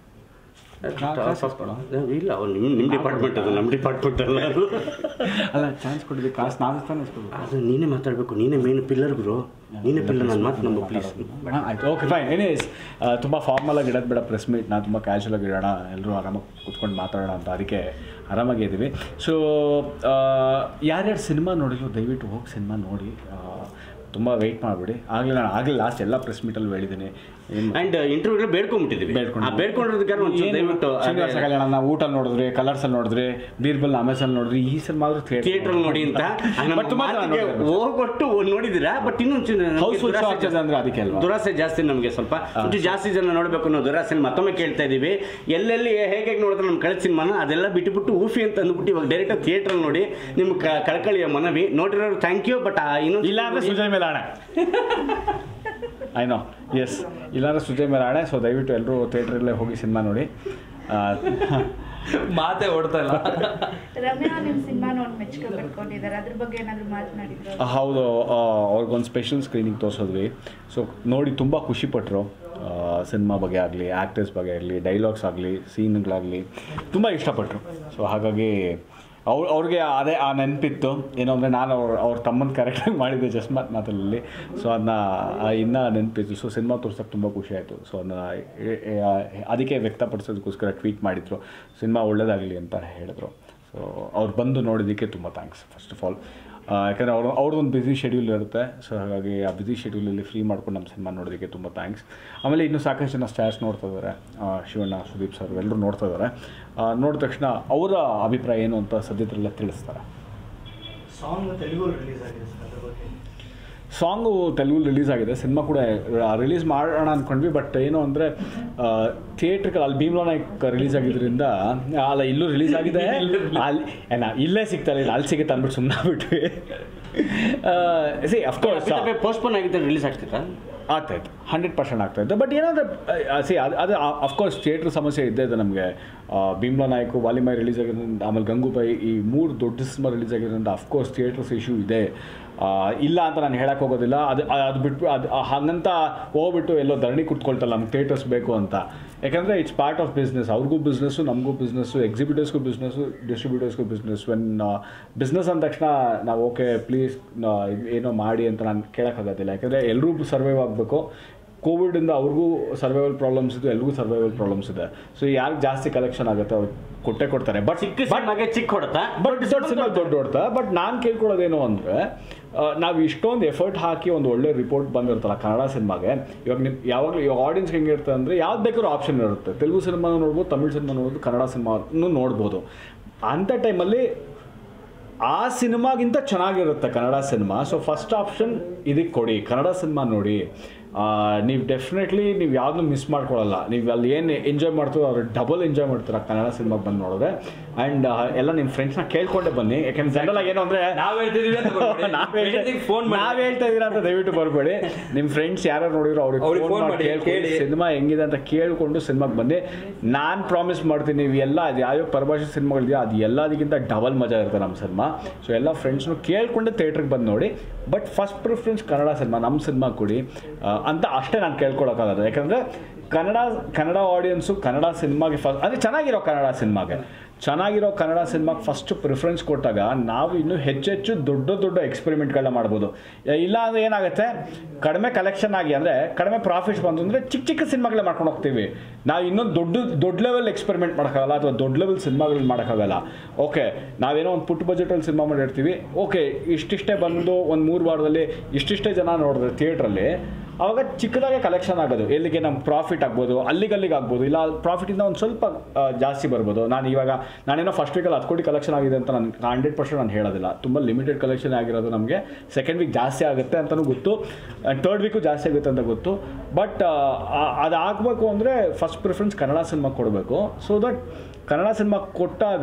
S2: ಇಲ್ಲ ಅವ್ರು ನಿಮ್ ನಿಮ್ ಡಿಪಾರ್ಟ್ಮೆಂಟ್ ಅದು ನಮ್ಮ ಡಿಪಾರ್ಟ್ಮೆಂಟ್ ಅಲ್ಲ ಅದು
S1: ಅಲ್ಲ ಚಾನ್ಸ್ ಕೊಟ್ಟಿದ್ದೀವಿ ಕಾಸು ನಾವೇ ತಾನೇ ಇಸ್ಕೊಬೇಕು
S2: ಅದು ನೀನೇ ಮಾತಾಡ್ಬೇಕು ನೀನೇ ಮೇನ್ ಪಿಲ್ಲರ್ ಗುರು ನೀನೇ ಪಿಲ್ಲರ್ ನನ್ನ ಮಾತು ನಂಬು ಪ್ಲೀಸ್
S1: ಆಯ್ತು ಓಕೆ ಫೈನ್ ಎನೀಸ್ ತುಂಬ ಫಾರ್ಮಲ್ ಆಗಿ ಇಡೋದು ಬೇಡ ಪ್ರೆಸ್ ಮೀಟ್ ನಾ ತುಂಬ ಕ್ಯಾಶುವಲ್ ಆಗಿ ಇಡೋಣ ಎಲ್ಲರೂ ಆರಾಮಾಗಿ ಕೂತ್ಕೊಂಡು ಮಾತಾಡೋಣ ಅಂತ ಅದಕ್ಕೆ ಆರಾಮಾಗಿ ಇದ್ದೀವಿ ಸೊ ಯಾರ್ಯಾರು ಸಿನಿಮಾ ನೋಡಿದ್ರು ದಯವಿಟ್ಟು ಹೋಗಿ ಸಿನಿಮಾ ನೋಡಿ ತುಂಬ ವೆಯ್ಟ್ ಮಾಡಿಬಿಡಿ ಆಗಲೇ ನಾನು ಆಗಲೇ ಲಾಸ್ಟ್ ಎಲ್ಲ ಪ್ರೆಸ್ ಮೀಟಲ್ಲಿ ಹೇಳಿದ್ದೀನಿ ಏನು
S2: ಅಂಡ್ ಇಂಟರ್ವ್ಯೂ ಬೇಡ್ಕೊಂಡ್ಬಿಟ್ಟಿದ್ದೀವಿ
S1: ಬೇಡ್ಕೊಂಡು.
S2: ಆ ಬೇಡ್ಕೊಂಡಿರೋದಕ್ಕೆ ಒಂಚೂರು
S1: ಏನು
S2: ದಯವಿಟ್ಟು
S1: ಶ್ರೀನಿವಾಸ ಕಲ್ಯಾಣ ಊಟ ನೋಡಿದ್ರಿ ಕಲರ್ಸಲ್ಲಿ ನೋಡಿದ್ರಿ ಬೀರ್ಬಲ್ ಅಮೆಝಾನ್ ನೋಡಿದ್ರಿ ಈ ಸಿನಿಮಾ ಆದ್ರೂ
S2: ಥಿಯೇಟರ್ ನೋಡಿ ಅಂತ
S1: ಬಟ್ ತುಂಬ ಜನ ನೋಡಿದ್ದಾರೆ.
S2: ಹೋಗೊಟ್ಟು ನೋಡಿದಿರಾ ಬಟ್ ಇನ್ನೊಂದು
S1: Housefull show ಆಗ್ತದೆ ಅಂದ್ರೆ ಅದಕ್ಕೆ ಅಲ್ವಾ?
S2: ದುರಾಸೆ ಜಾಸ್ತಿ ನಮಗೆ ಸ್ವಲ್ಪ ಒಂಚೂರು ಜಾಸ್ತಿ ಜನ ನೋಡಬೇಕು ಅನ್ನೋ ದುರಾಸೆ ಮತ್ತೊಮ್ಮೆ ಕೇಳ್ತಾ ಇದೀವಿ ಎಲ್ಲೆಲ್ಲಿ ಹೇಗೆ ಹೇಗೆ ನೋಡಿದ್ರೆ ನಮ್ಮ ಕಳೆದ ಸಿನಿಮಾನ ಅದೆಲ್ಲ ಬಿಟ್ಟುಬಿಟ್ಟು ಊಫಿ ಅಂತ ಅಂದ್ಬಿಟ್ಟು ಇವಾಗ ಡೈರೆಕ್ಟ್ ಥಿಯೇಟರ್ ನೋಡಿ ನಿಮ್ಮ ಕ- ಕಳಕಳಿಯ ಮನವಿ ನೋಡಿರೋರು ಥ್ಯಾಂಕ್ ಯು ಬಟ್ ಇನ್ನೊಂದು
S1: ಇಲ್ಲ ಅಂದ್ರೆ ಸುಜಯ್ ಮೇಲೆ ಆಣೆ ಐನೋ ಎಸ್ ಇಲ್ಲಾಂದ್ರೆ ಸುಜಯ್ ಮೇಲೆ ಆಣೆ ಸೊ ದಯವಿಟ್ಟು ಎಲ್ಲರೂ ಥಿಯೇಟ್ರಲ್ಲೇ ಹೋಗಿ ಸಿನಿಮಾ ನೋಡಿ ಆ,
S4: ಮಾತೇ ಓಡ್ತಾ ಇಲ್ಲ
S5: ರಮ್ಯಾ ನಿಮ್ಮ ಸಿನಿಮಾ ನೋಡಿ ಮೆಚ್ಚುಗೆ ಪಡ್ಕೊಂಡಿದ್ದಾರೆ ಅದ್ರ ಬಗ್ಗೆ ಏನಾದ್ರು ಮಾತನಾಡಿದ್ರು
S1: ಹೌದು ಆ, ಅವ್ರಿಗೊಂದು ಸ್ಪೆಷಲ್ ಸ್ಕ್ರೀನಿಂಗ್ ತೋರಿಸಿದ್ವಿ ಸೊ ನೋಡಿ ತುಂಬ ಖುಷಿಪಟ್ಟರು ಸಿನಿಮಾ ಬಗ್ಗೆ ಆಗಲಿ ಆ್ಯಕ್ಟರ್ಸ್ ಬಗ್ಗೆ ಆಗಲಿ ಡೈಲಾಗ್ಸ್ ಆಗಲಿ ಸೀನ್ಗಳಾಗಲಿ ತುಂಬ ಇಷ್ಟಪಟ್ಟರು ಸೊ ಹಾಗಾಗಿ ಅವ್ರು ಅವ್ರಿಗೆ ಅದೇ ಆ ನೆನಪಿತ್ತು ಏನು ಅಂದರೆ ನಾನು ಅವ್ರ ಅವ್ರ ತಮ್ಮನ ಕರೆಕ್ಟಾಗಿ ಮಾಡಿದ್ದೆ ಜಸ್ಮಾತ್ ಮಾತಲ್ಲಿ ಸೊ ಅದನ್ನ ಇನ್ನೂ ನೆನಪಿತ್ತು ಸೊ ಸಿನಿಮಾ ತೋರ್ಸೋಕೆ ತುಂಬ ಖುಷಿ ಆಯಿತು ಸೊ ಅದನ್ನ ಎ- ಎ- ಅದಕ್ಕೆ ವ್ಯಕ್ತಪಡಿಸೋದಕ್ಕೋಸ್ಕರ ಟ್ವೀಟ್ ಮಾಡಿದರು ಸಿನಿಮಾ ಒಳ್ಳೇದಾಗಲಿ ಅಂತ ಹೇಳಿದ್ರು ಸೊ ಅವ್ರು ಬಂದು ನೋಡಿದ್ದಕ್ಕೆ ತುಂಬ ಥ್ಯಾಂಕ್ಸ್ ಫಸ್ಟ್ ಆಫ್ ಆಲ್ ಯಾಕಂದರೆ ಅವರು ಅವ್ರದ್ದೊಂದು ಬ್ಯುಸಿ ಶೆಡ್ಯೂಲ್ ಇರುತ್ತೆ ಸೊ ಹಾಗಾಗಿ ಆ ಬ್ಯುಸಿ ಶೆಡ್ಯೂಲಲ್ಲಿ ಫ್ರೀ ಮಾಡ್ಕೊಂಡು ನಮ್ಮ ಸಿನಿಮಾ ನೋಡೋದಕ್ಕೆ ತುಂಬ ಥ್ಯಾಂಕ್ಸ್ ಆಮೇಲೆ ಇನ್ನೂ ಸಾಕಷ್ಟು ಜನ ಸ್ಟಾರ್ಸ್ ನೋಡ್ತಾ ಇದ್ದಾರೆ ಆ, ಶಿವಣ್ಣ ಸುದೀಪ್ ಸರ್ ಎಲ್ಲರೂ ನೋಡ್ತಾ ಇದ್ದಾರೆ ಆ, ನೋಡಿದ ತಕ್ಷಣ ಅವರ ಅಭಿಪ್ರಾಯ ಏನು ಅಂತ ಸದ್ಯದಲ್ಲೇ ತಿಳಿಸ್ತಾರೆ
S6: ಸಾಂಗ್ ತೆಲುಗು ರಿಲೀಸ್ ಆಗಿದೆ ಸರ್ ಅದ್ರ ಬಗ್ಗೆ
S1: ಸಾಂಗು ತೆಲುಗು ರಿಲೀಸ್ ಆಗಿದೆ ಸಿನಿಮಾ ಕೂಡ ರಿಲೀಸ್ ಮಾಡೋಣ ಅಂದ್ಕೊಂಡ್ವಿ ಬಟ್ ಏನು ಅಂದರೆ ಥಿಯೇಟ್ರಿಗೆ ಅಲ್ಲಿ ಭೀಮ್ಲಾ ನಾಯ್ಕ್ ರಿಲೀಸ್ ಆಗಿದ್ದರಿಂದ ಅಲ್ಲ ಇಲ್ಲೂ ರಿಲೀಸ್ ಆಗಿದೆ ಅಲ್ಲಿ ಏನ ಇಲ್ಲೇ ಸಿಗ್ತಾರೆ ಇಲ್ಲ ಅಲ್ಲಿ ಸಿಗುತ್ತೆ ಅಂದ್ಬಿಟ್ಟು ಸುಮ್ಮನೆ ಬಿಟ್ವಿ ಸಿ ಅಫ್ಕೋರ್ಸ್
S2: ಪೋಸ್ಟ್ಪೋನ್ ಆಗಿದ್ದರೆ ರಿಲೀಸ್ ಆಗ್ತಿತ್ತಾ
S1: ಆಗ್ತಾಯಿತ್ತು ಹಂಡ್ರೆಡ್ ಪರ್ಸೆಂಟ್ ಆಗ್ತಾಯಿತ್ತು ಬಟ್ ಏನಂದರೆ ಸಿ ಅದು ಅದು ಅಫ್ಕೋರ್ಸ್ ಥಿಯೇಟ್ರ್ ಸಮಸ್ಯೆ ಇದ್ದೇ ಇದೆ ನಮಗೆ ಭೀಮ್ಲಾ ನಾಯ್ಕು ವಾಲಿಮೈ ರಿಲೀಸ್ ಆಗಿರೋದ್ರಿಂದ ಆಮೇಲೆ ಗಂಗೂಬಾಯಿ ಈ ಮೂರು ದೊಡ್ಡ ಸಿನಿಮಾ ರಿಲೀಸ್ ಆಗಿರೋದ್ರಿಂದ ಅಫ್ಕೋರ್ಸ್ ಥಿಯೇಟ್ರಸ್ ಇಶ್ಯೂ ಇದೆ ಆ, ಇಲ್ಲ ಅಂತ ನಾನು ಹೇಳಕ್ಕೆ ಹೋಗೋದಿಲ್ಲ ಅದು ಅದು ಬಿಟ್ಟು ಅದು ಹಾಗಂತ ಹೋಗ್ಬಿಟ್ಟು ಎಲ್ಲೋ ಧರಣಿ ಕುತ್ಕೊಳ್ತಲ್ಲ ನಮ್ಗೆ ಥಿಯೇಟರ್ಸ್ ಬೇಕು ಅಂತ ಯಾಕಂದರೆ ಇಟ್ಸ್ ಪಾರ್ಟ್ ಆಫ್ ಬಿಸ್ನೆಸ್ ಅವ್ರಿಗೂ ಬಿಸ್ನೆಸ್ಸು ನಮಗೂ ಬಿಸ್ನೆಸ್ಸು ಎಕ್ಸಿಬಿಟರ್ಸ್ಗೂ ಬಿಸ್ನೆಸ್ಸು ಡಿಸ್ಟ್ರಿಬ್ಯೂಟರ್ಸ್ಗೂ ಬಿಸ್ನೆಸ್ ವೆನ್ ಬಿಸ್ನೆಸ್ ಅಂದ ತಕ್ಷಣ ನಾವು ಓಕೆ ಪ್ಲೀಸ್ ಏನೋ ಮಾಡಿ ಅಂತ ನಾನು ಕೇಳೋಕ್ಕಾಗೋದಿಲ್ಲ ಯಾಕಂದರೆ ಎಲ್ಲರೂ ಸರ್ವೈವ್ ಆಗಬೇಕು ಕೋವಿಡಿಂದ ಅವ್ರಿಗೂ ಸರ್ವೈವಲ್ ಪ್ರಾಬ್ಲಮ್ಸ್ ಇದೆ ಎಲ್ರಿಗೂ ಸರ್ವೈವಲ್ ಪ್ರಾಬ್ಲಮ್ಸ್ ಇದೆ ಸೊ ಯಾರಿಗೆ ಜಾಸ್ತಿ ಕಲೆಕ್ಷನ್ ಆಗುತ್ತೆ ಅವ್ರು ಕೊಟ್ಟೆ ಕೊಡ್ತಾರೆ ಬಟ್
S2: ಚಿಕ್ಕ ಸಿನಿಮಾಗೆ ಚಿಕ್ಕ ಹೊಡೆತ
S1: ಬಟ್ ದೊಡ್ಡ ಸಿನಿಮಾ ದೊಡ್ಡ ಹೊಡ್ತಾ ಬಟ್ ನಾನು ಕೇಳ್ಕೊಳ್ಳೋದೇನು ಅಂದರೆ ನಾವು ಇಷ್ಟೊಂದು ಎಫರ್ಟ್ ಹಾಕಿ ಒಂದು ಒಳ್ಳೆ ರಿಪೋರ್ಟ್ ಬಂದಿರ್ತಲ್ಲ ಕನ್ನಡ ಸಿನಿಮಾಗೆ ಇವಾಗ ನಿಮ್ ಯಾವಾಗಲೂ ಇವಾಗ ಆಡಿಯನ್ಸ್ ಹೆಂಗಿರುತ್ತೆ ಅಂದರೆ ಯಾವ್ದು ಬೇಕಾದ್ರೂ ಆಪ್ಷನ್ ಇರುತ್ತೆ ತೆಲುಗು ಸಿನಿಮಾ ನೋಡ್ಬೋದು ತಮಿಳ್ ಸಿನಿಮಾ ನೋಡ್ಬೋದು ಕನ್ನಡ ಸಿನಿಮಾನು ನೋಡ್ಬೋದು ಅಂಥ ಟೈಮಲ್ಲಿ ಆ ಸಿನಿಮಾಗಿಂತ ಚೆನ್ನಾಗಿರುತ್ತೆ Kannada cinema so first option ಇದಕ್ಕೆ ಕೊಡಿ ಕನ್ನಡ ಸಿನಿಮಾ ನೋಡಿ ನೀವು ಡೆಫಿನೆಟ್ಲಿ ನೀವು ಯಾವ್ದನ್ನೂ ಮಿಸ್ ಮಾಡ್ಕೊಳ್ಳಲ್ಲ ನೀವು ಅಲ್ಲಿ ಏನು ಎಂಜಾಯ್ ಮಾಡ್ತೀರೋ ಅವ್ರು ಡಬಲ್ ಎಂಜಾಯ್ ಮಾಡ್ತೀರಾ ಕನ್ನಡ ಸಿನಿಮಾಗೆ ಬಂದು ನೋಡಿದ್ರೆ ಆ್ಯಂಡ್ ಎಲ್ಲ ನಿಮ್ಮ ಫ್ರೆಂಡ್ಸ್ನ ಕೇಳ್ಕೊಂಡೆ ಬನ್ನಿ ಯಾಕೆಂದ್ರೆ ಜನರಲ್ ಆಗಿ ಏನು ಅಂದರೆ
S4: ನಾವ್ ಹೇಳ್ತಿದೀವಿ ಅಂತ ಬರ್ಬೇಡಿ. ಹೇಳ್ತಿದ್ದೀವಿ phone ಮಾಡಿ.
S1: ನಾವ್ ಹೇಳ್ತಾ ಇದೀರಾ ಅಂತ ದಯವಿಟ್ಟು ಬರಬೇಡಿ ನಿಮ್ಮ ಫ್ರೆಂಡ್ಸ್ ಯಾರು ನೋಡಿರೋ ಅವ್ರಿಗೆ
S4: ಅವ್ರಿಗೆ
S1: ಫೋನ್
S4: phone
S1: ಮಾಡಿ
S4: ಮಾಡಿ,
S1: ಕೇಳ್ಕೊಳ್ಳಿ
S4: ಕೇಳಿ.
S1: ಸಿನಿಮಾ ಹೆಂಗಿದೆ ಅಂತ ಕೇಳ್ಕೊಂಡು ಸಿನಿಮಾಗೆ ಬನ್ನಿ ನಾನು ಪ್ರಾಮಿಸ್ ಮಾಡ್ತೀನಿ ನೀವು ಎಲ್ಲ ಅದು ಯಾವ್ಯಾವ ಪರಭಾಷೆ ಸಿನಿಮಾಗಳಿದೆಯೋ ಅದು ಎಲ್ಲದಕ್ಕಿಂತ ಡಬಲ್ ಮಜಾ ಇರುತ್ತೆ ನಮ್ಮ ಸಿನಿಮಾ ಸೊ ಎಲ್ಲ ಫ್ರೆಂಡ್ಸ್ನು ಕೇಳ್ಕೊಂಡೆ ಥಿಯೇಟ್ರಿಗೆ ಬಂದು ನೋಡಿ but first preference Kannada cinema ನಮ್ಮ ಸಿನಿಮಾ ಕೊಡಿ ಆ, ಅಂತ ಅಷ್ಟೇ ನಾನು ಕೇಳ್ಕೊಳಕ್ಕಾಗದು ಯಾಕಂದರೆ ಕನ್ನಡ ಕನ್ನಡ ಆಡಿಯನ್ಸು ಕನ್ನಡ ಸಿನಿಮಾಗೆ ಫಸ್ಟ್ ಅಂದರೆ ಚೆನ್ನಾಗಿರೋ ಕನ್ನಡ ಸಿನಿಮಾಗೆ ಚೆನ್ನಾಗಿರೋ ಕನ್ನಡ ಸಿನಿಮಾಗೆ ಫಸ್ಟ್ ಪ್ರಿಫರೆನ್ಸ್ ಕೊಟ್ಟಾಗ ನಾವು ಇನ್ನೂ ಹೆಚ್ಚೆಚ್ಚು ದೊಡ್ಡ ದೊಡ್ಡ ಎಕ್ಸ್ಪೆರಿಮೆಂಟ್ಗಳನ್ನ ಮಾಡ್ಬೋದು ಇಲ್ಲ ಅಂದರೆ ಏನಾಗುತ್ತೆ ಕಡಿಮೆ ಕಲೆಕ್ಷನ್ ಆಗಿ ಅಂದರೆ ಕಡಿಮೆ ಪ್ರಾಫಿಟ್ಸ್ ಬಂತು ಅಂದರೆ ಚಿಕ್ಕ ಚಿಕ್ಕ ಸಿನಿಮಾಗಳೇ ಮಾಡ್ಕೊಂಡು ಹೋಗ್ತೀವಿ ನಾವು ಇನ್ನೊಂದು ದೊಡ್ಡ ದೊಡ್ಡ ಲೆವೆಲ್ ಎಕ್ಸ್ಪೆರಿಮೆಂಟ್ ಮಾಡೋಕ್ಕಾಗಲ್ಲ ಅಥವಾ ದೊಡ್ಡ ಲೆವೆಲ್ ಸಿನಿಮಾಗಳನ್ನ ಮಾಡೋಕ್ಕಾಗಲ್ಲ ಓಕೆ ನಾವೇನೋ ಒಂದು ಪುಟ್ಟ ಬಜೆಟಲ್ಲಿ ಸಿನಿಮಾ ಮಾಡಿರ್ತೀವಿ ಓಕೆ ಇಷ್ಟಿಷ್ಟೇ ಬಂದು ಒಂದು ಮೂರು ವಾರದಲ್ಲಿ ಇಷ್ಟಿಷ್ಟೇ ಜನ ನೋಡಿದ್ರೆ ಥಿಯೇಟ್ರಲ್ಲಿ ಆವಾಗ ಚಿಕ್ಕದಾಗೆ ಕಲೆಕ್ಷನ್ ಆಗೋದು ಎಲ್ಲಿಗೆ ನಮ್ಗೆ ಪ್ರಾಫಿಟ್ ಆಗ್ಬೋದು ಅಲ್ಲಿಗಲ್ಲಿಗೆ ಆಗ್ಬೋದು ಇಲ್ಲ ಪ್ರಾಫಿಟಿಂದ ಒಂದು ಸ್ವಲ್ಪ ಆ, ಜಾಸ್ತಿ ಬರ್ಬೋದು ನಾನು ಇವಾಗ ನಾನೇನೋ ಫಸ್ಟ್ ವೀಕಲ್ಲಿ ಹತ್ತು ಕೋಟಿ ಕಲೆಕ್ಷನ್ ಆಗಿದೆ ಅಂತ ನಾನು ಹಂಡ್ರೆಡ್ ಪರ್ಸೆಂಟ್ ನಾನು ಹೇಳೋದಿಲ್ಲ ತುಂಬ ಲಿಮಿಟೆಡ್ ಕಲೆಕ್ಷನ್ ಆಗಿರೋದು ನಮಗೆ ಸೆಕೆಂಡ್ ವೀಕ್ ಜಾಸ್ತಿ ಆಗುತ್ತೆ ಅಂತಲೂ ಗೊತ್ತು ಥರ್ಡ್ ವೀಕು ಜಾಸ್ತಿ ಆಗುತ್ತೆ ಅಂತ ಗೊತ್ತು ಬಟ್ ಅದು ಆಗಬೇಕು ಅಂದರೆ ಫಸ್ಟ್ ಪ್ರಿಫರೆನ್ಸ್ ಕನ್ನಡ ಸಿನಿಮಾ ಕೊಡಬೇಕು ಸೊ ದಟ್ ಕನ್ನಡ ಸಿನಿಮಾ ಕೊಟ್ಟಾಗ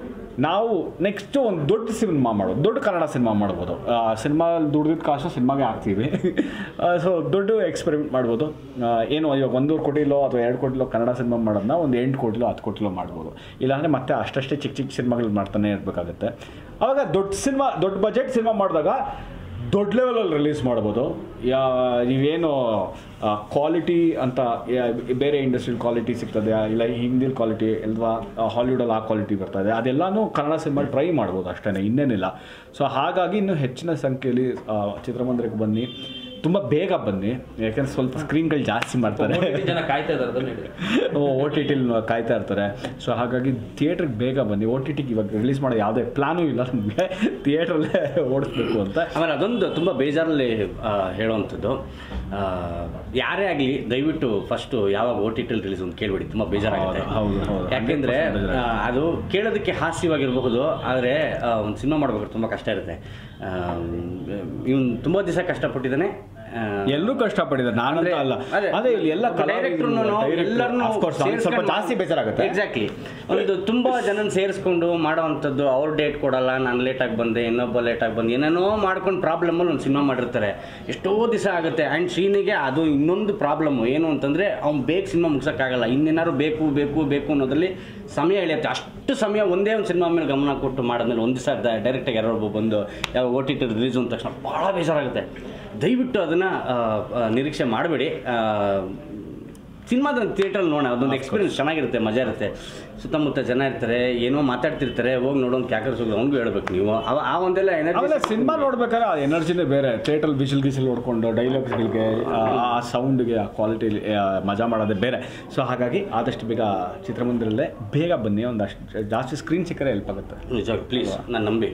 S1: ನಾವು ನೆಕ್ಸ್ಟ್ ಒಂದು ದೊಡ್ಡ ಸಿನಿಮಾ ಮಾಡೋದು ದೊಡ್ಡ ಕನ್ನಡ ಸಿನಿಮಾ ಮಾಡ್ಬೋದು ಸಿನಿಮಾ ದುಡ್ದಿದ್ದ ಕಾಸು ಸಿನಿಮಾಗೆ ಹಾಕ್ತೀವಿ ಸೊ ದೊಡ್ಡ ಎಕ್ಸ್ಪೆರಿಮೆಂಟ್ ಮಾಡ್ಬೋದು ಆ, ಏನು ಇವಾಗ ಒಂದೂವರೆ ಕೋಟಿಲೋ ಅಥವಾ ಎರಡು ಕೋಟಿಲೋ ಕನ್ನಡ ಸಿನಿಮಾ ಮಾಡೋದನ್ನ ಒಂದು ಎಂಟು ಕೋಟಿಲೋ ಹತ್ತು ಕೋಟಿಲೋ ಮಾಡ್ಬೋದು ಇಲ್ಲಾಂದರೆ ಮತ್ತೆ ಅಷ್ಟಷ್ಟೇ ಚಿಕ್ಕ ಚಿಕ್ಕ ಸಿನಿಮಾಗಳು ಮಾಡ್ತಾನೆ ಇರಬೇಕಾಗುತ್ತೆ ಆವಾಗ ದೊಡ್ಡ ಸಿನಿಮಾ ದೊಡ್ಡ ಬಜೆಟ್ ಸಿನಿಮಾ ಮಾಡಿದಾಗ ದೊಡ್ಡ ಲೆವೆಲಲ್ಲಿ ರಿಲೀಸ್ ಮಾಡ್ಬೋದು ಯಾ ನೀವೇನು ಕ್ವಾಲಿಟಿ ಅಂತ ಯಾ- ಬೇರೆ ಇಂಡಸ್ಟ್ರಿಯಲ್ ಕ್ವಾಲಿಟಿ ಸಿಗ್ತದೆ ಇಲ್ಲ ಹಿಂದಿನ ಕ್ವಾಲಿಟಿ ಅಥವಾ ಹಾಲಿವುಡಲ್ಲಿ ಆ ಕ್ವಾಲಿಟಿ ಬರ್ತದೆ ಅದೆಲ್ಲನೂ ಕನ್ನಡ ಸಿನಿಮಾ ಟ್ರೈ ಮಾಡ್ಬೋದು ಅಷ್ಟೇ ಇನ್ನೇನಿಲ್ಲ ಸೊ ಹಾಗಾಗಿ ಇನ್ನೂ ಹೆಚ್ಚಿನ ಸಂಖ್ಯೆಯಲ್ಲಿ ಆ, ಚಿತ್ರಮಂದಿರಕ್ಕೆ ಬನ್ನಿ ತುಂಬ ಬೇಗ ಬನ್ನಿ ಯಾಕಂದ್ರೆ ಸ್ವಲ್ಪ ಸ್ಕ್ರೀನ್ಗಳು ಜಾಸ್ತಿ ಮಾಡ್ತಾರೆ
S4: ಒಬ್ಬೊಬ್ರು ಜನ ಕಾಯ್ತಾ ಇದಾರೆ ಅದನ್ನ ಹೇಳಿ
S1: ಓ ಟಿ ಟಿಲಿ ಕಾಯ್ತಾ ಇರ್ತಾರೆ ಸೊ ಹಾಗಾಗಿ ಥಿಯೇಟ್ರಿಗೆ ಬೇಗ ಬನ್ನಿ ಓ ಟಿ ಟಿಗೆ ಇವಾಗ ರಿಲೀಸ್ ಮಾಡೋ ಯಾವುದೇ ಪ್ಲಾನೂ ಇಲ್ಲ ನಮಗೆ ಥಿಯೇಟ್ರಲ್ಲೇ ಓಡಿಸ್ಬೇಕು ಅಂತ
S2: ಆಮೇಲೆ ಅದೊಂದು ತುಂಬ ಬೇಜಾರಲ್ಲಿ ಆ, ಹೇಳುವಂಥದ್ದು ಆ, ಯಾರೇ ಆಗಲಿ ದಯವಿಟ್ಟು ಫಸ್ಟು ಯಾವಾಗ ಓ ಟಿ ಟಿಲ್ ರಿಲೀಸ್ ಅಂತ ಕೇಳ್ಬಿಡಿ ತುಂಬ ಬೇಜಾರಾಗುತ್ತೆ
S1: ಹೌದು, ಹೌದು, ಹೌದು.
S2: ಯಾಕೆಂದರೆ
S1: 100% ಬೇಜಾರಾಗುತ್ತೆ.
S2: ಅದು ಕೇಳೋದಕ್ಕೆ ಹಾಸ್ಯವಾಗಿರಬಹುದು ಆದರೆ ಒಂದು ಸಿನಿಮಾ ಮಾಡ್ಬೇಕಾದ್ರೆ ತುಂಬ ಕಷ್ಟ ಇರುತ್ತೆ ಇವನು ತುಂಬ ದಿವಸ ಕಷ್ಟಪಟ್ಟಿದ್ದಾನೆ ಆ,
S1: ಎಲ್ಲರೂ ಕಷ್ಟಪಟ್ಟಿದ್ದಾರೆ ನಾನಂತ
S2: ಅಂದ್ರೆ-
S1: ಅಲ್ಲ
S2: ಅದೇ.
S1: ಅದೇ ಇಲ್ಲಿ ಎಲ್ಲ
S2: ಒಬ್ಬ director ನು ಎಲ್ಲರನ್ನೂ
S1: ಸ್ವಲ್ಪ
S2: ಸೇರ್ಸ್ಕೊಂಡು
S1: ಜಾಸ್ತಿ ಬೇಜಾರಾಗುತ್ತೆ
S2: ಎಕ್ಸಾಕ್ಟ್ಲಿ ಒಂದು ತುಂಬಾ ಜನನ ಸೇರಿಸ್ಕೊಂಡು ಮಾಡೋವಂಥದ್ದು ಅವ್ರು ಡೇಟ್ ಕೊಡಲ್ಲ ನಾನು ಲೇಟಾಗಿ ಬಂದೆ ಇನ್ನೊಬ್ಬ ಲೇಟಾಗಿ ಬಂದೆ ಏನೇನೋ ಮಾಡ್ಕೊಂಡು ಪ್ರಾಬ್ಲಮಲ್ಲಿ ಒಂದು ಸಿನಿಮಾ ಮಾಡಿರ್ತಾರೆ ಎಷ್ಟೋ ದಿವಸ ಆಗುತ್ತೆ ಆ್ಯಂಡ್ ಶೀನಿಗೆ ಅದು ಇನ್ನೊಂದು ಪ್ರಾಬ್ಲಮ್ಮು ಏನು ಅಂತಂದರೆ ಅವ್ನು ಬೇಗ ಸಿನಿಮಾ ಮುಗ್ಸೋಕ್ಕಾಗಲ್ಲ ಇನ್ನೇನಾದ್ರು ಬೇಕು ಬೇಕು ಬೇಕು ಅನ್ನೋದ್ರಲ್ಲಿ ಸಮಯ ಎಳೆಯುತ್ತೆ ಅಷ್ಟು ಸಮಯ ಒಂದೇ ಒಂದು ಸಿನಿಮಾ ಮೇಲೆ ಗಮನ ಕೊಟ್ಟು ಮಾಡಿದ್ಮೇಲೆ ಒಂದು ದಿವಸ ಡೈರೆಕ್ಟಾಗಿ ಯಾರೋ ಬಂದು ಯಾವ ಓ ಟಿ ಟಿ ರಿಲೀಸ್ ಅಂದ ತಕ್ಷಣ ಭಾಳ ಬೇಜಾರಾಗುತ್ತೆ ದಯವಿಟ್ಟು ಅದನ್ನು ನಿರೀಕ್ಷೆ ಮಾಡಬೇಡಿ ಸಿನಿಮಾದ ಥಿಯೇಟ್ರಲ್ಲಿ ನೋಡೋಣ ಅದೊಂದು ಎಕ್ಸ್ಪೀರಿಯನ್ಸ್ ಚೆನ್ನಾಗಿರುತ್ತೆ ಮಜಾ ಇರುತ್ತೆ ಸುತ್ತಮುತ್ತ ಜನ ಇರ್ತಾರೆ ಏನೋ ಮಾತಾಡ್ತಿರ್ತಾರೆ ಹೋಗಿ ನೋಡೋನ್ ಕ್ಯಾಕರ್ಸ್ ಹೋಗಿ ಅವ್ನಿಗೂ ಹೇಳ್ಬೇಕು ನೀವು ಅವ ಆ ಒಂದೆಲ್ಲ
S1: ಆಮೇಲೆ
S2: ಎನರ್ಜಿ
S1: ಸಿನಿಮಾ ನೋಡ್ಬೇಕಾದ್ರೆ ಆ ಎನರ್ಜಿನೇ ಬೇರೆ ಥಿಯೇಟ್ರಲ್ಲಿ ಬಿಸಿಲ್ ಗಿಸಿಲ್ ಹೊಡ್ಕೊಂಡು ಡೈಲಾಗ್ಸ್ಗಳಿಗೆ ಆ ಸೌಂಡ್ಗೆ ಆ ಕ್ವಾಲಿಟಿ ಮಜಾ ಮಾಡೋದೇ ಬೇರೆ ಸೊ ಹಾಗಾಗಿ ಆದಷ್ಟು ಬೇಗ ಚಿತ್ರಮಂದಿರಲ್ಲೇ ಬೇಗ ಬನ್ನಿ ಒಂದು ಅಷ್ಟು ಜಾಸ್ತಿ ಸ್ಕ್ರೀನ್ ಸಿಕ್ಕರೆ ಹೆಲ್ಪ್ ಆಗುತ್ತೆ
S2: ನಿಜ ಪ್ಲೀಸ್ ನಾನು ನಂಬಿ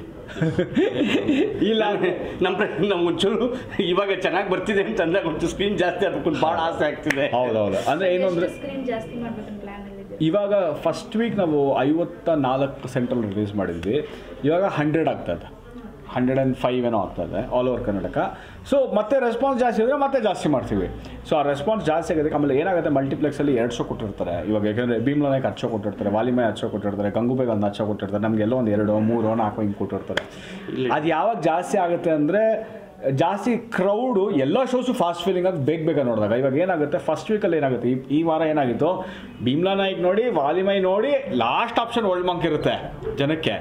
S1: ಇಲ್ಲ
S2: ನಮ್ಮ ನಮ್ಮ ಒಂಚೂರು ಇವಾಗ ಚೆನ್ನಾಗಿ ಬರ್ತಿದೆ ಅಂತ ಅಂದಾಗ ಒಂಚೂರು ಸ್ಕ್ರೀನ್ ಜಾಸ್ತಿ ಅದಕ್ಕೂ ಭಾಳ ಆಸೆ ಆಗ್ತಿದೆ
S1: ಹೌದೌದು ಅಂದರೆ ಏನು ಅಂದರೆ
S5: ಸ್ಕ್ರೀನ್ ಜಾಸ್ತಿ ಮಾಡ್ಬೇಕಂತ ಪ್ಲಾನ್ ಅಲ್ಲಿ
S1: ಇವಾಗ ಫಸ್ಟ್ ವೀಕ್ ನಾವು ಐವತ್ತ ನಾಲ್ಕು ಸೆಂಟ್ರಲ್ಲಿ ರಿಲೀಸ್ ಮಾಡಿದ್ವಿ ಇವಾಗ ಹಂಡ್ರೆಡ್ ಆಗ್ತದೆ ಹಂಡ್ರೆಡ್ ಆ್ಯಂಡ್ ಫೈವ್ ಏನೋ ಆಗ್ತದೆ ಆಲ್ ಓವರ್ ಕರ್ನಾಟಕ ಸೊ ಮತ್ತೆ ರೆಸ್ಪಾನ್ಸ್ ಜಾಸ್ತಿ ಇದ್ದರೆ ಮತ್ತೆ ಜಾಸ್ತಿ ಮಾಡ್ತೀವಿ ಸೊ ಆ ರೆಸ್ಪಾನ್ಸ್ ಜಾಸ್ತಿ ಆಗೋದಕ್ಕೆ ಆಮೇಲೆ ಏನಾಗುತ್ತೆ ಮಲ್ಟಿಪ್ಲೆಕ್ಸಲ್ಲಿ ಎರಡು ಶೋ ಕೊಟ್ಟಿರ್ತಾರೆ ಇವಾಗ ಯಾಕಂದರೆ ಭೀಮ್ಲನಾಯ್ಕ್ ಹತ್ತು ಶೋ ಕೊಟ್ಟಿರ್ತಾರೆ ವಾಲಿಮೈ ಹತ್ತು ಶೋ ಕೊಟ್ಟಿರ್ತಾರೆ ಗಂಗೂಬೆಗೆ ಒಂದು ಹತ್ತು ಶೋ ಕೊಟ್ಟಿರ್ತಾರೆ ನಮಗೆಲ್ಲ ಒಂದು ಎರಡು ಮೂರು ನಾಲ್ಕು ಹಿಂಗೆ ಕೊಟ್ಟಿರ್ತಾರೆ ಅದು ಯಾವಾಗ ಜಾಸ್ತಿ ಆಗುತ್ತೆ ಅಂದರೆ ಜಾಸ್ತಿ ಕ್ರೌಡು ಎಲ್ಲ ಶೋಸು ಫಾಸ್ಟ್ ಫೀಲಿಂಗ್ ಆಗಿ ಬೇಗ ಬೇಗ ನೋಡಿದಾಗ ಇವಾಗ ಏನಾಗುತ್ತೆ ಫಸ್ಟ್ ವೀಕಲ್ಲಿ ಏನಾಗುತ್ತೆ ಈ ಈ ವಾರ ಏನಾಗಿತ್ತು ಭೀಮ್ಲಾ ನಾಯ್ಕ್ ನೋಡಿ ವಾಲಿಮೈ ನೋಡಿ ಲಾಸ್ಟ್ ಆಪ್ಷನ್ ಓಲ್ಡ್ ಮಂಕ್ ಇರುತ್ತೆ ಜನಕ್ಕೆ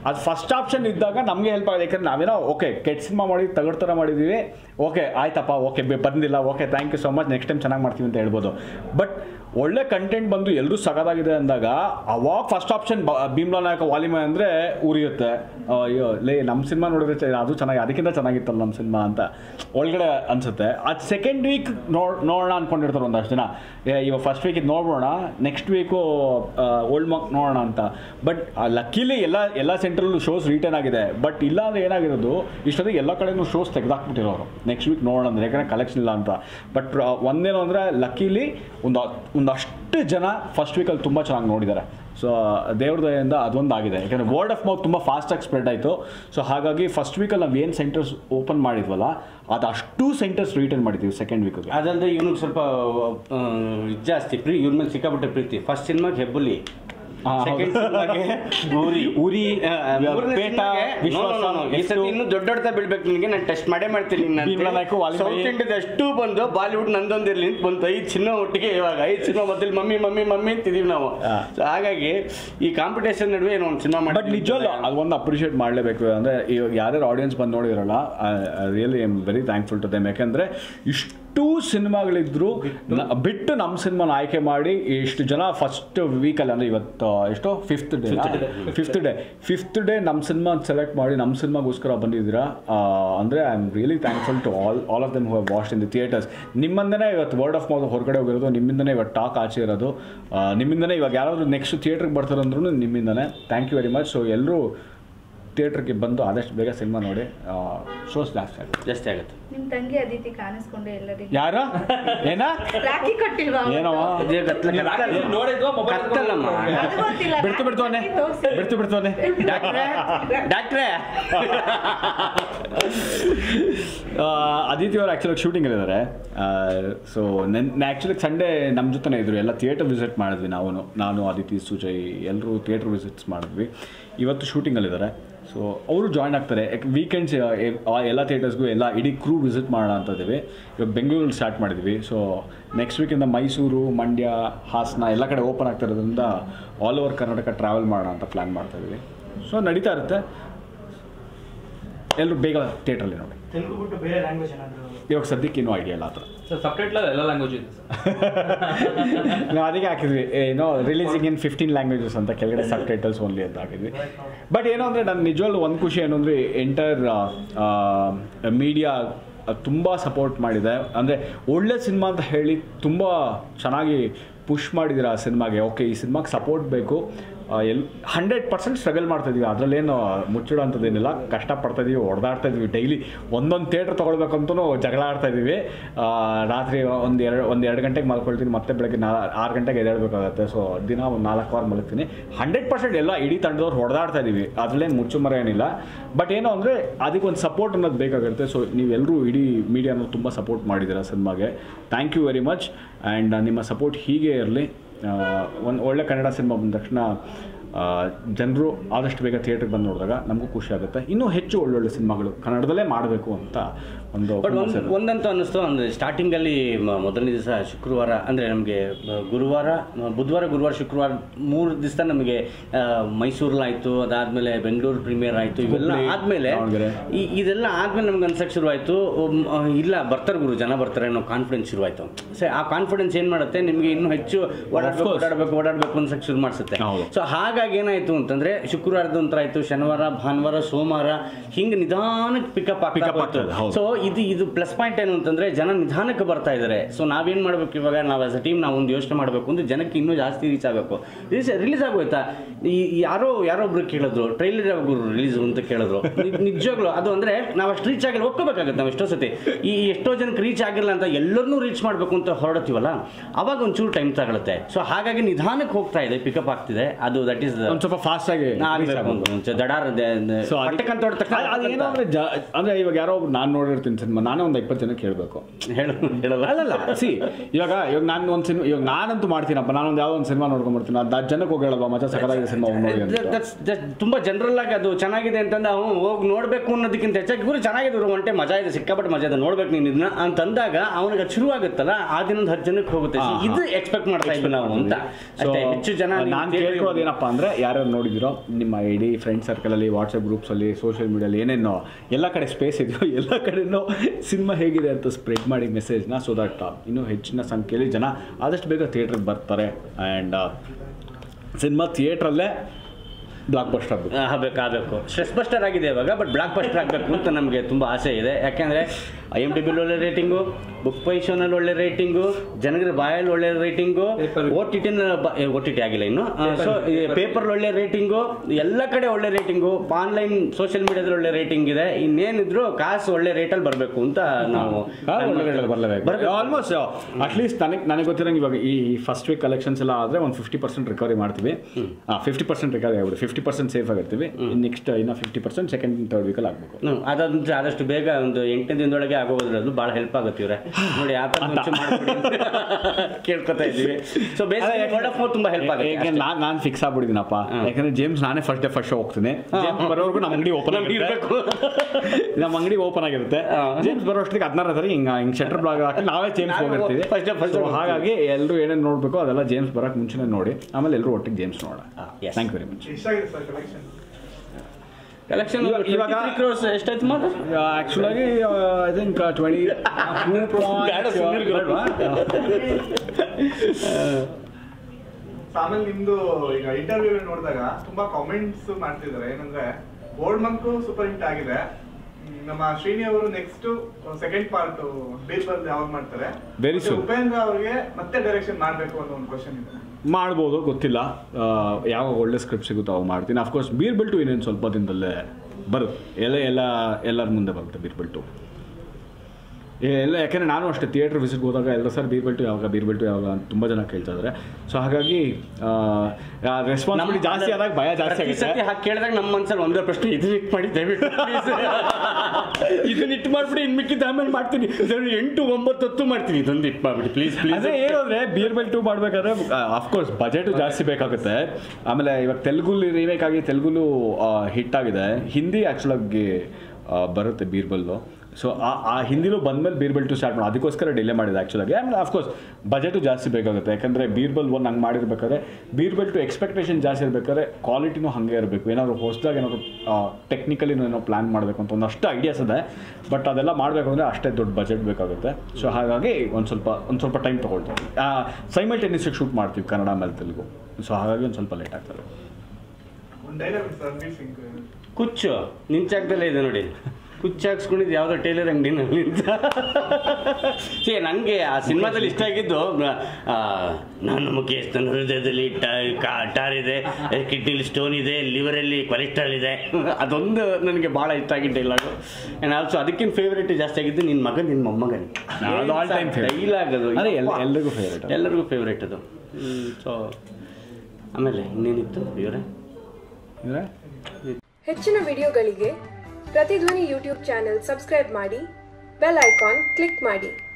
S1: ಅದು ಫಸ್ಟ್ ಆಪ್ಷನ್ ಇದ್ದಾಗ ನಮಗೆ ಹೆಲ್ಪ್ ಆಗಿದೆ ಯಾಕಂದ್ರೆ ನಾವೇನೋ ಓಕೆ ಕೆಟ್ಟ ಸಿನಿಮಾ ಮಾಡಿ ತಗಡ್ ಥರ ಮಾಡಿದ್ದೀವಿ ಓಕೆ ಆಯ್ತಪ್ಪ ಓಕೆ ಬಂದಿಲ್ಲ okay thank you so much next time ಚೆನ್ನಾಗಿ ಮಾಡ್ತೀವಿ ಅಂತ ಹೇಳ್ಬೋದು ಬಟ್ ಒಳ್ಳೆ ಕಂಟೆಂಟ್ ಬಂದು ಎಲ್ಲರೂ ಸಗದಾಗಿದೆ ಅಂದಾಗ ಅವಾಗ ಫಸ್ಟ್ ಆಪ್ಷನ್ ಭೀಮ್ಲಾ ನಾಯಕ ವಾಲಿಮ ಅಂದರೆ ಉರಿಯುತ್ತೆ ಅಯ್ಯೋ ಲೇ ನಮ್ಮ ಸಿನಿಮಾ ನೋಡಿದ್ರೆ ಚೆ- ಅದು ಚೆನ್ನಾಗಿ ಅದಕ್ಕಿಂತ ಚೆನ್ನಾಗಿತ್ತಲ್ಲ ನಮ್ಮ ಸಿನಿಮಾ ಅಂತ ಒಳಗಡೆ ಅನ್ಸುತ್ತೆ ಅದು ಸೆಕೆಂಡ್ ವೀಕ್ ನೋಡ್ ನೋಡೋಣ ಅನ್ಕೊಂಡಿರ್ತಾರೆ ಒಂದಷ್ಟು ಜನ ಏ, ಇವಾಗ ಫಸ್ಟ್ ವೀಕ್ ಇದು ನೋಡ್ಬೋಣ ನೆಕ್ಸ್ಟ್ ವೀಕು ಓಲ್ಡ್ ಮಾರ್ಕ್ ನೋಡೋಣ ಅಂತ ಬಟ್ ಲಕ್ಕಿಲಿ ಎಲ್ಲ ಎಲ್ಲ ಸೆಂಟ್ರಲ್ಲೂ ಶೋಸ್ ರಿಟರ್ನ್ ಆಗಿದೆ ಬಟ್ ಇಲ್ಲ ಅಂದ್ರೆ ಏನಾಗಿರೋದು ಇಷ್ಟೊತ್ತಿಗೆ ಎಲ್ಲ ಕಡೆನೂ ಶೋಸ್ ತೆಗೆದಾಕ್ಬಿಟ್ಟಿರೋರು ನೆಕ್ಸ್ಟ್ ವೀಕ್ ನೋಡೋಣ ಅಂದ್ರೆ ಯಾಕಂದ್ರೆ ಕಲೆಕ್ಷನ್ ಇಲ್ಲ ಅಂತ ಬಟ್ ಒಂದೇನು ಅಂದರೆ ಲಕ್ಕಿಲಿ ಒಂದು ಒಂದಷ್ಟು ಜನ ಫಸ್ಟ್ ವೀಕಲ್ಲಿ ತುಂಬ ಚೆನ್ನಾಗಿ ನೋಡಿದ್ದಾರೆ ಸೊ ದೇವ್ರ ದಯೆಯಿಂದ ಅದೊಂದು ಆಗಿದೆ ಯಾಕಂದರೆ ವರ್ಡ್ ಆಫ್ ಮೌತ್ ತುಂಬ ಫಾಸ್ಟಾಗಿ ಸ್ಪ್ರೆಡ್ ಆಯಿತು ಸೊ ಹಾಗಾಗಿ ಫಸ್ಟ್ ವೀಕಲ್ಲಿ ನಾವು ಏನು ಸೆಂಟರ್ಸ್ ಓಪನ್ ಮಾಡಿದ್ವಲ್ಲ ಅದು ಅಷ್ಟು ಸೆಂಟರ್ಸ್ ರಿಟರ್ನ್ ಮಾಡಿದ್ದೀವಿ ಸೆಕೆಂಡ್ ವೀಕಿಗೆ
S2: ಅದಲ್ಲದೆ ಇವನಿಗೆ ಸ್ವಲ್ಪ ಆ, ಇದ್ ಜಾಸ್ತಿ ಪ್ರೀ ಇವ್ರ ಮೇಲೆ ಸಿಕ್ಕಾಪಟ್ಟೆ ಪ್ರೀತಿ ಫಸ್ಟ್ ಸಿನಿಮಾಗೆ ಹೆಬ್ಬುಲಿ
S1: ಹಾ,
S2: ಸೆಕೆಂಡ್
S1: ಹೌದು.
S2: ಸಿನಿಮಾಗೆ ಉರಿ
S1: ಉರಿ,
S2: ಮೂರನೇ
S1: ಪೇಟ,
S2: ಸಿನಿಮಾಗೆ-
S1: ವಿಶ್ವಾಸ,
S2: No, no, no, no. ಈ ಸತಿ
S1: ಎಷ್ಟು?
S2: ಇನ್ನೂ ದೊಡ್ಡ ದೊಡ್ಡ ಬೀಳ್ಬೇಕು ನಿನಗೆ ನಾನು ಟೆಸ್ಟ್ ಮಾಡೇ ಮಾಡ್ತೀನಿ
S1: ಭೀಮ್ಲಾ ನಾಯ್ಕು, ವಾಲಿಬಾಯಿ.
S2: ಸೌತ್ ಇಂಡಿಯಾದ ಅಷ್ಟು ಬಂದು ಬಾಲಿವುಡ್ ನಂದೊಂದಿರ್ಲಿ ಅಂತ ಬಂತು ಐದು ಸಿನಿಮಾ ಒಟ್ಟಿಗೆ ಇವಾಗ ಐದು ಸಿನಿಮಾ ಮೊದಲು ಮಮ್ಮಿ ಮಮ್ಮಿ ಮಮ್ಮಿ ಅಂತಿದೀವಿ ನಾವು
S1: ಹಾ.
S2: So ಹಾಗಾಗಿ ಈ ಕಾಂಪಿಟೇಷನ್ ನಡುವೆ ಏನೋ ಒಂದು ಸಿನಿಮಾ
S1: ಬಟ್ ನಿಜವಲ್ಲ ಅದೊಂದು ಅಪ್ರಿಷಿಯೇಟ್ ಮಾಡಲೇಬೇಕು ಅಂದರೆ ಇವಾಗ ಯಾರ್ಯಾರು ಆಡಿಯನ್ಸ್ ಬಂದು ನೋಡಿರಲ್ಲ really I am very thankful to them ಯಾಕಂದರೆ ಇಷ್ಟು ಸಿನಿಮಾಗಳಿದ್ರು ನ- ಬಿಟ್ಟು ನಮ್ಮ ಸಿನಿಮಾನ ಆಯ್ಕೆ ಮಾಡಿ ಇಷ್ಟು ಜನ ಫಸ್ಟ್ ವೀಕಲ್ಲಿ ಅಂದರೆ ಇವತ್ತು ಎಷ್ಟು fifth day fifth day fifth day ನಮ್ಮ ಸಿನಿಮಾ ಸೆಲೆಕ್ಟ್ ಮಾಡಿ ನಮ್ಮ ಸಿನಿಮಾಗೋಸ್ಕರ ಬಂದಿದ್ದೀರಾ ಅಂದರೆ I am really thankful to all all of them who have watched in the theatres ನಿಮ್ಮಿಂದನೇ ಇವತ್ತು ವರ್ಡ್ ಆಫ್ ಮೌತ್ ಹೊರಗಡೆ ಹೋಗಿರೋದು ನಿಮ್ಮಿಂದನೇ ಇವತ್ತು ಟಾಕ್ ಆಚೆ ಇರೋದು ಆ, ನಿಮ್ಮಿಂದನೇ ಇವಾಗ ಯಾರಾದರೂ ನೆಕ್ಸ್ಟ್ ಥಿಯೇಟ್ರಿಗೆ ಬರ್ತಾರೆ ಅಂದ್ರೂ ನಿಮ್ಮಿಂದನೇ thank you very much so ಎಲ್ಲರೂ ಥಿಯೇಟ್ರಿಗೆ ಬಂದು ಆದಷ್ಟು ಬೇಗ ಸಿನಿಮಾ ನೋಡಿ ಶೋಸ್ ಜಾಸ್ತಿ ಆಗುತ್ತೆ
S2: ಜಾಸ್ತಿ ಆಗುತ್ತೆ
S5: ನಿಮ್ ತಂಗಿ ಅದಿತಿ ಕಾಣಿಸ್ಕೊಂಡು ಎಲ್ಲರಿಗೂ
S1: ಯಾರು ಏನ
S5: ರಾಖಿ ಕೊಟ್ಟಿಲ್ವಾ ಅವತ್ತು?
S1: ಏನವ
S2: ಅದೇ ಗತ್ಲ- ಕತ್ತಲ.
S4: ನೋಡಿದ್ವಾ ಮೊಬೈಲ್
S2: ಕತ್ತಲಮ್ಮ.
S5: ಅದು ಗೊತ್ತಿಲ್ಲ
S1: ಬಿಡ್ತು ಬಿಡ್ತವನೆ
S5: ರಾಖಿ ತೋರ್ಸಿ.
S1: ಬಿಡ್ತು ಬಿಡ್ತವನೆ
S2: ಡಾಕ್ಟ್ರೇ ಡಾಕ್ಟ್ರೇ
S1: ಅದಿತಿ ಅವರು ಆ್ಯಕ್ಚುಲಾಗಿ ಶೂಟಿಂಗ್ ಇದ್ದಾರೆ ಸೊ ನೆನ್ ಆ್ಯಕ್ಚುಲಿ ಸಂಡೇ ನಮ್ಮ ಜೊತೆನೇ ಇದ್ರು ಎಲ್ಲ ಥಿಯೇಟರ್ ವಿಸಿಟ್ ಮಾಡಿದ್ವಿ ನಾವು ನಾನು ಅದಿತಿ ಸುಜಯ್ ಎಲ್ಲರೂ ಥಿಯೇಟರ್ ವಿಸಿಟ್ಸ್ ಮಾಡಿದ್ವಿ ಇವತ್ತು ಶೂಟಿಂಗಲ್ಲಿದ್ದಾರೆ ಸೊ ಅವರು ಜಾಯ್ನ್ ಆಗ್ತಾರೆ ಯಾಕೆ ವೀಕೆಂಡ್ಸ್ ಎಲ್ಲ ಥಿಯೇಟರ್ಸ್ಗೂ ಎಲ್ಲ ಇಡೀ ಕ್ರೂ ವಿಸಿಟ್ ಮಾಡೋಣ ಅಂತ ಇದ್ದೀವಿ ಇವಾಗ ಬೆಂಗಳೂರಲ್ಲಿ ಸ್ಟಾರ್ಟ್ ಮಾಡಿದ್ವಿ ಸೊ ನೆಕ್ಸ್ಟ್ ವೀಕಿಂದ ಮೈಸೂರು ಮಂಡ್ಯ ಹಾಸನ ಎಲ್ಲ ಕಡೆ ಓಪನ್ ಆಗ್ತಾ ಇರೋದ್ರಿಂದ ಆಲ್ ಓವರ್ ಕರ್ನಾಟಕ ಟ್ರಾವೆಲ್ ಮಾಡೋಣ ಅಂತ ಪ್ಲ್ಯಾನ್ ಮಾಡ್ತಾ ಇದ್ದೀವಿ ಸೊ ನಡೀತಾ ಇರುತ್ತೆ ಎಲ್ಲರೂ ಬೇಗ ಥಿಯೇಟ್ರಲ್ಲಿ ನೋಡಿ
S6: ತೆಲುಗು ಬಿಟ್ಟು ಬೇರೆ ಲ್ಯಾಂಗ್ವೇಜ್ ಏನಾದರೂ
S1: ಇವಾಗ ಸದ್ಯಕ್ಕೆ ಇನ್ನೂ ಐಡಿಯಾ ಇಲ್ಲ ಆ ಥರ
S4: ಸರ್ ಸಬ್ಟೈಟ್ಲಲ್ಲಿ ಎಲ್ಲ ಲ್ಯಾಂಗ್ವೇಜ್ ಇದೆ ಸರ್
S1: ನಾವು ಅದಕ್ಕೆ ಹಾಕಿದ್ವಿ ಏನೋ ರಿಲೀಸಿಂಗ್ ಇನ್ ಫಿಫ್ಟೀನ್ ಲ್ಯಾಂಗ್ವೇಜಸ್ ಅಂತ ಕೆಳಗಡೆ ಸಬ್ ಟೈಟಲ್ಸ್ ಓನ್ಲಿ ಅಂತ ಹಾಕಿದ್ವಿ ಬಟ್ ಏನೋ ಅಂದರೆ ನನ್ನ ನಿಜವಾಗ್ಲೂ ಒಂದು ಖುಷಿ ಏನು ಅಂದರೆ ಎಂಟರ್ ಮೀಡಿಯಾ ತುಂಬ ಸಪೋರ್ಟ್ ಮಾಡಿದೆ ಅಂದರೆ ಒಳ್ಳೆ ಸಿನಿಮಾ ಅಂತ ಹೇಳಿ ತುಂಬ ಚೆನ್ನಾಗಿ ಪುಷ್ ಮಾಡಿದ್ದೀರ ಆ ಸಿನಿಮಾಗೆ ಓಕೆ ಈ ಸಿನಿಮಾಗೆ ಸಪೋರ್ಟ್ ಬೇಕು ಎಲ್ ಹಂಡ್ರೆಡ್ ಪರ್ಸೆಂಟ್ ಸ್ಟ್ರಗಲ್ ಮಾಡ್ತಾ ಇದೀವಿ ಅದರಲ್ಲೇನು ಮುಚ್ಚಿಡೋ ಅಂಥದ್ದೇನಿಲ್ಲ ಕಷ್ಟಪಡ್ತಾ ಇದೀವಿ ಹೊಡೆದಾಡ್ತಾ ಇದೀವಿ ಡೈಲಿ ಒಂದೊಂದು ಥಿಯೇಟ್ರ್ ತೊಗೊಳ್ಬೇಕಂತೂ ಜಗಳ ಆಡ್ತಾ ಇದೀವಿ ಆ, ರಾತ್ರಿ ಒಂದು ಎರಡು ಒಂದು ಎರಡು ಗಂಟೆಗೆ ಮಲ್ಕೊಳ್ತೀನಿ ಮತ್ತೆ ಬೆಳಗ್ಗೆ ನಾ ಆರು ಗಂಟೆಗೆ ಎದ್ದೇಳಬೇಕಾಗತ್ತೆ ಸೊ ದಿನ ಒಂದು ನಾಲ್ಕು ವಾರ ಮಲಗ್ತೀನಿ ಹಂಡ್ರೆಡ್ ಪರ್ಸೆಂಟ್ ಎಲ್ಲ ಇಡೀ ತಂಡದವ್ರು ಹೊಡೆದಾಡ್ತಾ ಇದೀವಿ ಅದರಲ್ಲೇನು ಮುಚ್ಚುಮರ ಏನಿಲ್ಲ ಬಟ್ ಏನೋ ಅಂದರೆ ಅದಕ್ಕೆ ಒಂದು ಸಪೋರ್ಟ್ ಅನ್ನೋದು ಬೇಕಾಗಿರುತ್ತೆ ಸೊ ನೀವೆಲ್ಲರೂ ಇಡೀ ಮೀಡಿಯಾನ ತುಂಬ ಸಪೋರ್ಟ್ ಮಾಡಿದ್ದೀರಾ ಸಿನಿಮಾಗೆ thank you very much and ನಿಮ್ಮ ಸಪೋರ್ಟ್ ಹೀಗೆ ಇರಲಿ ಒಂದು ಒಳ್ಳೆ ಕನ್ನಡ ಸಿನಿಮಾ ಬಂದ ತಕ್ಷಣ ಜನರು ಆದಷ್ಟು ಬೇಗ ಥಿಯೇಟ್ರಿಗೆ ಬಂದು ನೋಡಿದಾಗ ನಮಗೂ ಖುಷಿ ಆಗುತ್ತೆ ಇನ್ನೂ ಹೆಚ್ಚು ಒಳ್ಳೊಳ್ಳೆ ಸಿನಿಮಾಗಳು ಕನ್ನಡದಲ್ಲೇ ಮಾಡಬೇಕು ಅಂತ ಒಂದು
S2: ಬಟ್
S1: ಹುಮ್ಮಸ್ಸು
S2: ಒಂದು ಒಂದಂತೂ ಅನ್ನಿಸ್ತು ಅಂದರೆ ಸ್ಟಾರ್ಟಿಂಗಲ್ಲಿ ಮ- ಮೊದಲನೇ ದಿವಸ ಶುಕ್ರವಾರ ಅಂದರೆ ನಮಗೆ ಗುರುವಾರ ಮ- ಬುಧವಾರ ಗುರುವಾರ ಶುಕ್ರವಾರ ಮೂರು ದಿವಸ ನಮಗೆ ಮೈಸೂರಲ್ಲಾಯಿತು ಅದಾದಮೇಲೆ ಬೆಂಗಳೂರು ಪ್ರೀಮಿಯರ್ ಆಯಿತು ಇವೆಲ್ಲ
S1: ಹುಬ್ಳಿ,
S2: ಆದಮೇಲೆ
S1: ದಾವಣಗೆರೆ.
S2: ಈ ಇದೆಲ್ಲ ಆದಮೇಲೆ ನಮ್ಗೆ ಅನ್ಸಕ್ಕೆ ಶುರುವಾಯಿತು ಇಲ್ಲ ಬರ್ತಾರೆ ಗುರು ಜನ ಬರ್ತಾರೆ ಅನ್ನೋ ಕಾನ್ಫಿಡೆನ್ಸ್ ಶುರುವಾಯಿತು ಸೊ ಆ ಕಾನ್ಫಿಡೆನ್ಸ್ ಏನು ಮಾಡುತ್ತೆ ನಿಮಗೆ ಇನ್ನೂ ಹೆಚ್ಚು ಓಡಾಡಬೇಕು
S1: course.
S2: ಓಡಾಡಬೇಕು ಓಡಾಡಬೇಕು ಅನ್ಸಕ್ಕೆ ಶುರು ಮಾಡಿಸುತ್ತೆ
S1: ಹೌದು.
S2: ಸೊ ಹಾಗಾಗಿ ಏನಾಯಿತು ಅಂತಂದರೆ ಶುಕ್ರವಾರದ ಒಂಥರ ಆಯಿತು ಶನಿವಾರ ಭಾನುವಾರ ಸೋಮವಾರ ಹಿಂಗೆ ನಿಧಾನಕ್ಕೆ ಪಿಕಪ್
S1: Pick up
S2: ಆಗ್ತಾ
S1: ಆಗ್ತದೆ, ಹೌದು.
S2: ಸೊ ಇದು ಇದು ಪ್ಲಸ್ ಪಾಯಿಂಟ್ ಏನು ಅಂತಂದ್ರೆ ಜನ ನಿಧಾನಕ್ಕೆ ಬರ್ತಾ ಇದ್ದಾರೆ ಸೊ ನಾವೇನು ಮಾಡ್ಬೇಕು ಇವಾಗ ನಾವು ಆಸ್ ಅ ಟೀಮ್ ನಾವು ಒಂದು ಯೋಚನೆ ಮಾಡಬೇಕು ಅಂದ್ರೆ ಜನಕ್ಕೆ ಇನ್ನೂ ಜಾಸ್ತಿ ರೀಚ್ ಆಗಬೇಕು ರಿಲೀಸ್ ರಿಲೀಸ್ ಆಗೋಯ್ತಾ ಈ ಈ ಯಾರೋ ಯಾರೋ ಒಬ್ರು ಕೇಳಿದ್ರು ಟ್ರೈಲರ್ ಯಾವಾಗ ರಿಲೀಸ್ ಅಂತ ಕೇಳಿದ್ರು ನಿ- ನಿಜವಾಗ್ಲೂ ಅದು ಅಂದ್ರೆ ನಾವು ಅಷ್ಟು ರೀಚ್ ಆಗಿಲ್ಲ ಒಪ್ಕೋಬೇಕಾಗುತ್ತೆ ನಾವು ಎಷ್ಟೋ ಸತಿ ಈ ಎಷ್ಟೋ ಜನಕ್ಕೆ ರೀಚ್ ಆಗಿಲ್ಲ ಅಂತ ಎಲ್ಲರನ್ನೂ ರೀಚ್ ಮಾಡಬೇಕು ಅಂತ ಹೊರಡ್ತೀವಲ್ಲ ಅವಾಗ ಒಂಚೂರು ಟೈಮ್ ತಗೊಳುತ್ತೆ ಸೊ ಹಾಗಾಗಿ ನಿಧಾನಕ್ಕೆ ಹೋಗ್ತಾ ಇದೆ ಪಿಕಪ್ ಆಗ್ತಿದೆ ಅದು ದಟ್ ಈಸ್
S1: ಒಂದು ಸ್ವಲ್ಪ ಫಾಸ್ಟಾಗಿ
S2: ದಡಾರ
S1: ಸೊ
S2: ಪಟ್ಟಕ್ಕಂತ ಹೊಡೆದ ತಕ್ಷಣ
S1: ಅದೇನೋ ಅಂದರೆ ಜ ಅಂದರೆ ಇವಾಗ ಯಾರೋ ಒಬ್ರು ನಾನು ನೋಡಿರ್ತೀನಿ ಸಿನಿಮಾ ನಾನೇ ಒಂದು ಇಪ್ಪತ್ತು ಜನಕ್ಕೆ ಹೇಳಬೇಕು
S2: ಹೇಳು ಹೇಳಲ್ಲ
S1: ಅಲ್ಲಲ್ಲ ಸಿ ಇವಾಗ ಇವಾಗ ನಾನು ಒಂದು ಸಿನಿಮಾ ಇವಾಗ ನಾನಂತೂ ಮಾಡ್ತೀನಪ್ಪ ನಾನೊಂದು ಯಾವುದೋ ಒಂದು ಸಿನಿಮಾ ನೋಡ್ಕೊಂಡ್ಬರ್ತೀನಿ ಅದು ಹತ್ತು ಜನಕ್ಕೆ ಹೋಗಿ ಹೇಳಲ್ವಾ ಮಚ್ಚ ಸಕಲಾಗಿದೆ ಸಿನಿಮಾ ನೋಡಿ ಅಂತ
S2: That's- that's ತುಂಬಾ ಜನರಲ್ ಆಗಿ ಅದು ಚೆನ್ನಾಗಿದೆ ಅಂತಂದ ಅವನು ಹೋಗಿ ನೋಡ್ಬೇಕು ಅನ್ನೋದಕ್ಕಿಂತ ಹೆಚ್ಚಾಗಿ ಗುರು ಚೆನ್ನಾಗಿದೆ ಗುರು ಒಂಟೆ ಮಜಾ ಇದೆ ಸಿಕ್ಕಾಪಟ್ಟೆ ಮಜಾ ಇದೆ ನೋಡ್ಬೇಕು ನೀನು ಇದನ್ನ ಅಂತಂದಾಗ ಅವನಿಗೆ ಅದು ಶುರು ಆಗುತ್ತಲ್ಲ ಆ ದಿನ ಒಂದು ಹತ್ತು ಜನಕ್ಕೆ ಹೋಗುತ್ತೆ So
S1: ಹಾ, ಹಾ.
S2: ಇದು ಎಕ್ಸ್ಪೆಕ್ಟ್ ಮಾಡ್ತಾ ಇದ್ವಿ ನಾವು ಅಂತ ಅಷ್ಟೇ ಹೆಚ್ಚು ಜನ ನೀವು
S1: ನಾನು
S2: theatre ಗೆ
S1: ಕೇಳ್ಕೊಳ್ಳೋದು ಏನಪ್ಪ ಅಂದ್ರೆ ಅಂದರೆ ಯಾರ್ಯಾರು ನೋಡಿದಿರೋ ನಿಮ್ಮ ಇಡೀ ಫ್ರೆಂಡ್ ಸರ್ಕಲಲ್ಲಿ ವಾಟ್ಸಪ್ ಗ್ರೂಪ್ಸಲ್ಲಿ ಸೋಷಿಯಲ್ ಮೀಡಿಯಲ್ಲಿ ಏನೇನೋ ಎಲ್ಲ ಕಡೆ ಸ್ಪೇಸ್ ಇದೆಯೋ ಎಲ್ಲ ಕಡೆನೂ ಸಿನಿಮಾ ಹೇಗಿದೆ ಅಂತ ಸ್ಪ್ರೆಡ್ ಮಾಡಿ ಮೆಸೇಜ್ನ ಸೊ ದಟ್ ಇನ್ನೂ ಹೆಚ್ಚಿನ ಸಂಖ್ಯೆಯಲ್ಲಿ ಜನ ಆದಷ್ಟು ಬೇಗ ಥಿಯೇಟ್ರಿಗೆ ಬರ್ತಾರೆ ಆ್ಯಂಡ್ ಸಿನಿಮಾ ಥಿಯೇಟ್ರಲ್ಲೇ ಬ್ಲಾಕ್ ಬಸ್ಟರ್ ಆಗಬೇಕು
S2: ಆಗಬೇಕು ಆಗಬೇಕು ಸ್ಟ್ರೆಸ್ ಬಸ್ಟರ್ ಆಗಿದೆ ಇವಾಗ ಬಟ್ ಬ್ಲಾಕ್ ಬಸ್ಟರ್ ಆಗಬೇಕು ಅಂತ ನಮಗೆ ತುಂಬ ಆಸೆ ಇದೆ ಯಾಕೆಂದರೆ ಐ ಎಮ್ ಡಿ ಬಿಲ್ ಒಳ್ಳೆ ರೇಟಿಂಗು ಬುಕ್ ಪೈ ಶೋನಲ್ಲಿ ಒಳ್ಳೆ ರೇಟಿಂಗು ಜನಗಳ ಬಾಯಲ್ಲಿ ಒಳ್ಳೆ ರೇಟಿಂಗು ಓ ಟಿ ಟಿನ ಓ ಟಿ ಟಿ ಆಗಿಲ್ಲ ಇನ್ನು ಸೊ ಪೇಪರ್ ಒಳ್ಳೆ ರೇಟಿಂಗು ಎಲ್ಲ ಕಡೆ ಒಳ್ಳೆ ರೇಟಿಂಗು ಆನ್ಲೈನ್ ಸೋಷಿಯಲ್ ಮೀಡಿಯಾದಲ್ಲಿ ಒಳ್ಳೆ ರೇಟಿಂಗ್ ಇದೆ ಇನ್ನೇನಿದ್ರು ಕಾಸು ಒಳ್ಳೆ ರೇಟಲ್ಲಿ ಬರಬೇಕು ಅಂತ ನಾವು
S1: ಬರಬೇಕು ಆಲ್ಮೋಸ್ಟ್ ಅಟ್ಲೀಸ್ಟ್ ನನಗೆ ನನಗೆ ಗೊತ್ತಿರಂಗೆ ಇವಾಗ ಈ ಫಸ್ಟ್ ವೀಕ್ ಕಲೆಕ್ಷನ್ಸ್ ಎಲ್ಲ ಆದರೆ ಒಂದು ಫಿಫ್ಟಿ ಪರ್ಸೆಂಟ್ ರಿಕವರಿ ಮಾಡ್ತೀವಿ ಹಾಂ ಫಿಫ್ಟಿ ಪರ್ಸೆಂಟ್ ರಿಕವರಿ ಆಗ್ಬಿಟ್ಟು ಫಿಫ್ಟಿ ಪರ್ಸೆಂಟ್ ಸೇಫ್ ಆಗಿರ್ತೀವಿ ನೆಕ್ಸ್ಟ್ ಇನ್ನು ಫಿಫ್ಟಿ ಪರ್ಸೆಂಟ್ ಸೆಕೆಂಡ್ ಥರ್ಡ್ ವೀಕಲ್ಲಿ ಆಗಬೇಕು
S2: ಹ್ಮ್, ಅದಂದ್ರೆ ಆದಷ್ಟು ಬೇಗ ಒಂದು ಎಂಟನೇ ದಿನದೊಳಗೆ ಆಗೋದ್ರೆ ಅದು ಭಾಳ ಹೆಲ್ಪ್ ಆಗುತ್ತೆ ಇವ್ರೆ ನೋಡಿ ಆ ಥರ ಮುಂಚೆ ಮಾಡ್ಬಿಡಿ ಅಂತ ಕೇಳ್ಕೊತಾ ಇದ್ದೀವಿ so basic word of mouth ತುಂಬ ಹೆಲ್ಪ್
S1: ಈಗ
S2: ಆಗುತ್ತೆ
S1: ನಾನು ನಾನು ಫಿಕ್ಸ್ ಆಗ್ಬಿಟ್ಟಿದ್ದೀನಪ್ಪ ಯಾಕಂದ್ರೆ ಜೇಮ್ಸ್ ನಾನೇ ಫಸ್ಟ್ ಡೇ ಫಸ್ಟ್ ಶೋ ಹೋಗ್ತೀನಿ ಜೇಮ್ಸ್ ಬರೋವರೆಗೂ ನಮ್ಮ ಅಂಗಡಿ ಓಪನ್
S2: ನಮ್ಗೆ
S1: ಆಗಿರುತ್ತೆ
S2: ಇರ್ಬೇಕು
S1: ನಮ್ಮ ಅಂಗಡಿ ಓಪನ್ ಆಗಿರುತ್ತೆ
S2: ಹಾ.
S1: ಜೇಮ್ಸ್ ಬರೋ ಅಷ್ಟಕ್ಕೆ ಹದಿನಾರು ತಾರೀಕು ಹಿಂಗೆ ಹಿಂಗೆ ಶಟರ್ ಬ್ಲಾಗ್ ಹಾಕಿ ನಾವೇ ಜೇಮ್ಸ್
S2: ನಾವು
S1: ಹೋಗಿರ್ತೀವಿ
S2: first day first
S1: So
S2: day
S1: ಹಾಗಾಗಿ ಎಲ್ಲರೂ ಏನೇನು ನೋಡಬೇಕು ಅದೆಲ್ಲ ಜೇಮ್ಸ್ ಬರೋಕ್ಕೆ ಮುಂಚೆನೇ ನೋಡಿ ಆಮೇಲೆ ಎಲ್ಲರೂ ಒಟ್ಟಿಗೆ ಜೇಮ್ಸ್ ನೋಡೋಣ
S2: yes.
S1: Thank you very much
S3: ಎಷ್ಟಾಗಿದೆ ಸರ್ ಕಲೆಕ್ಷನ್
S2: ಕಲೆಕ್ಷನ್
S1: ಇವಾಗ-
S2: ಇವಾಗ ಕ್ರೋಸ್ ಎಷ್ಟಾಯ್ತು ಮಾತ್ರ
S1: ಆ್ಯಕ್ಚುಲಾಗಿ ಐ ಥಿಂಕ್ ಟ್ವೆಂಟಿ
S2: ಬೇಡ, ಸುಮ್ನಿರು ಬೇಡವಾ?
S3: ಆಮೇಲೆ ನಿಮ್ದು ಈಗ ಇಂಟರ್ವ್ಯೂ ನೋಡಿದಾಗ ತುಂಬಾ ಕಾಮೆಂಟ್ಸ್ ಮಾಡ್ತಿದ್ದಾರೆ ಏನಂದ್ರೆ ಬೋರ್ಡ್ ಮಂಕು ಸೂಪರ್ ಹಿಟ್ ಆಗಿದೆ ಹ್ಮ್, ನಮ್ಮ ಶ್ರೀನಿ ಅವರು ನೆಕ್ಸ್ಟ್ ಸೆಕೆಂಡ್ ಪಾರ್ಟ್ ಬೀರ್ಬಲ್ ಯಾವಾಗ ಮಾಡ್ತಾರೆ
S1: Very
S3: ಮತ್ತೆ
S1: soon.
S3: ಉಪೇಂದ್ರ ಅವ್ರಿಗೆ ಮತ್ತೆ ಡೈರೆಕ್ಷನ್ ಮಾಡ್ಬೇಕು ಅನ್ನೋ ಒಂದು ಕ್ವಶನ್ ಇದೆ
S1: ಮಾಡ್ಬೋದು ಗೊತ್ತಿಲ್ಲ ಆ, ಯಾವಾಗ ಒಳ್ಳೆ ಸ್ಕ್ರಿಪ್ಟ್ ಸಿಗುತ್ತೋ ಅವಾಗ ಮಾಡ್ತೀನಿ ಅಫ್ಕೋರ್ಸ್ ಬೀರ್ ಬಿಲ್ಟು ಇನ್ನೇನು ಸ್ವಲ್ಪ ದಿನದಲ್ಲೇ ಬರುತ್ತೆ ಎಲ್ಲ ಎಲ್ಲ ಎಲ್ಲರ ಮುಂದೆ ಬರುತ್ತೆ ಬೀರ್ ಬಿಲ್ಟು ಎಲ್ಲ ಯಾಕೆಂದರೆ ನಾನು ಅಷ್ಟೇ ಥಿಯೇಟ್ರ್ ವಿಸಿಟ್ಗೆ ಹೋದಾಗ ಎಲ್ಲ ಸರ್ ಬೀರ್ ಬಿಲ್ಟು ಯಾವಾಗ ಬೀರ್ ಬಿಲ್ಟು ಯಾವಾಗ ಅಂತ ತುಂಬ ಜನ ಕೇಳ್ತಾ ಇದ್ದಾರೆ ಸೊ ಹಾಗಾಗಿ ರೆಸ್ಪಾನ್ಸಿಬಿಲಿಟಿ ಜಾಸ್ತಿ ಆದಾಗ ಭಯ ಜಾಸ್ತಿ
S2: ಪ್ರತಿ ಸತಿ
S1: ಆಗುತ್ತೆ
S2: ಹಾಗೆ ಕೇಳಿದಾಗ ನಮ್ಮ ಮನ್ಸಲ್ಲಿ ಒಂದೇ ಪ್ರಶ್ನೆ ಇದನ್ನ ಇಟ್ಟು ಮಾಡಿ ದಯವಿಟ್ಟು please. ಇದನ್ನ ಇಟ್ಟು ಮಾಡ್ಬಿಡಿ ಇನ್ನು ಮಿಕ್ಕಿದ್ದು ಆಮೇಲೆ ಮಾಡ್ತೀನಿ ಇದನ್ನ ಎಂಟು ಒಂಬತ್ತು ಹೊತ್ತು ಮಾಡ್ತೀನಿ ಇದೊಂದು ಇಟ್ಟು ಮಾಡ್ಬಿಡಿ ಪ್ಲೀಸ್ ಪ್ಲೀಸ್
S1: ಅದೇ ಏನಂದ್ರೆ ಬೀರ್ ಬೆಲ್ ಟು ಮಾಡಬೇಕಾದ್ರೆ ಅಫ್ಕೋರ್ಸ್ ಬಜೆಟು ಜಾಸ್ತಿ ಬೇಕಾಗುತ್ತೆ ಆಮೇಲೆ ಇವಾಗ ತೆಲುಗುಲಿ ರೀಮೇಕ್ ಆಗಿ ತೆಲುಗುಲು ಹಿಟ್ ಆಗಿದೆ ಹಿಂದಿ ಆ್ಯಕ್ಚುಲಾಗಿ ಬರುತ್ತೆ ಬೀರ್ಬಲ್ಲು ಸೊ ಆ ಆ ಹಿಂದಿಲೂ ಬಂದಮೇಲೆ ಬೀರ್ಬಲ್ ಟು ಸ್ಟಾರ್ಟ್ ಮಾಡಿ ಅದಕ್ಕೋಸ್ಕರ ಡಿಲೇ ಮಾಡಿದೆ ಆ್ಯಕ್ಚುಲಾಗಿ ಆಮೇಲೆ ಅಫ್ಕೋರ್ಸ್ ಬಜೆಟು ಜಾಸ್ತಿ ಬೇಕಾಗುತ್ತೆ ಯಾಕಂದರೆ ಬೀರ್ಬಲ್ ಒನ್ ಹಂಗೆ ಮಾಡಿರ್ಬೇಕಾದ್ರೆ ಬೀರ್ಬಲ್ ಟು ಎಕ್ಸ್ಪೆಕ್ಟೇಷನ್ ಜಾಸ್ತಿ ಇರಬೇಕಾದ್ರೆ ಕ್ವಾಲಿಟಿನೂ ಹಾಗೆ ಇರಬೇಕು ಏನಾದರೂ ಹೊಸದಾಗಿ ಏನಾದರೂ ಟೆಕ್ನಿಕಲಿ ಏನೋ ಪ್ಲ್ಯಾನ್ ಮಾಡಬೇಕು ಅಂತ ಒಂದಷ್ಟು ಐಡಿಯಾಸ್ ಇದೆ ಬಟ್ ಅದೆಲ್ಲ ಮಾಡಬೇಕು ಅಂದರೆ ಅಷ್ಟೇ ದೊಡ್ಡ ಬಜೆಟ್ ಬೇಕಾಗುತ್ತೆ ಸೊ ಹಾಗಾಗಿ ಒಂದು ಸ್ವಲ್ಪ ಒಂದು ಸ್ವಲ್ಪ ಟೈಮ್ ತೊಗೊಳ್ತೀವಿ ಸೈಮಲ್ಟೇನಿಯಸ್ ಶೂಟ್ ಮಾಡ್ತೀವಿ ಕನ್ನಡ ಮೇಲೆ ತೆಲುಗು ಸೊ ಹಾಗಾಗಿ ಒಂದು ಸ್ವಲ್ಪ ಲೇಟ್ ಆಗ್ತದೆ
S3: ಒಂದು ಡೈಲಾಗ್ ಸರ್ ರಣವೀರ್ ಸಿಂಗ್
S2: ಕುಚ್ಚು ನಿಂಚಾಕ್ದಲ್ಲೇ ಇದೆ ನೋಡಿ ಕುಚ್ಚು ಹಾಕ್ಸ್ಕೊಂಡಿದ್ದು ಯಾವುದೋ ಟೈಲರ್ ಅಂಗಡಿನಲ್ಲಿ ನಿಂತ ಸೇ ನನಗೆ ಆ ಸಿನಿಮಾದಲ್ಲಿ ಇಷ್ಟ ಆಗಿದ್ದು ಆ, ನನ್ನ ಮುಖೇಶ್ ನನ್ನ ಹೃದಯದಲ್ಲಿ ಟಾರ್ ಇದೆ ಕಿಡ್ನಿಲಿ ಸ್ಟೋನ್ ಇದೆ ಲಿವರಲ್ಲಿ ಕೊಲೆಸ್ಟ್ರಾಲ್ ಇದೆ ಅದೊಂದು ನನಗೆ ಭಾಳ ಇಷ್ಟ ಆಗಿದ್ದ ಡೈಲಾಗು ಆ್ಯಂಡ್ ಆಲ್ಸೋ ಅದಕ್ಕಿಂತ ಫೇವ್ರೇಟ್ ಜಾಸ್ತಿ ಆಗಿದ್ದು ನಿನ್ನ ಮಗ ನಿನ್ನ ಮೊಮ್ಮಗನ
S1: ಅದು all time favorite.
S2: ಡೈಲಾಗ್ ಅದು
S1: ಅದೇ ಎಲ್- ಎಲ್ರಿಗೂ favorite.
S2: ಎಲ್ಲರಿಗೂ ಫೇವ್ರೇಟ್ ಅದು ಸೊ ಆಮೇಲೆ ಇನ್ನೇನಿತ್ತು ಇವರೇ
S1: ಅಂದರೆ
S7: ಹೆಚ್ಚಿನ ವಿಡಿಯೋಗಳಿಗೆ ಪ್ರತಿಧ್ವನಿ ಯೂಟ್ಯೂಬ್ ಚಾನೆಲ್ ಸಬ್ಸ್ಕ್ರೈಬ್ ಮಾಡಿ ಬೆಲ್ ಐಕಾನ್ ಕ್ಲಿಕ್ ಮಾಡಿ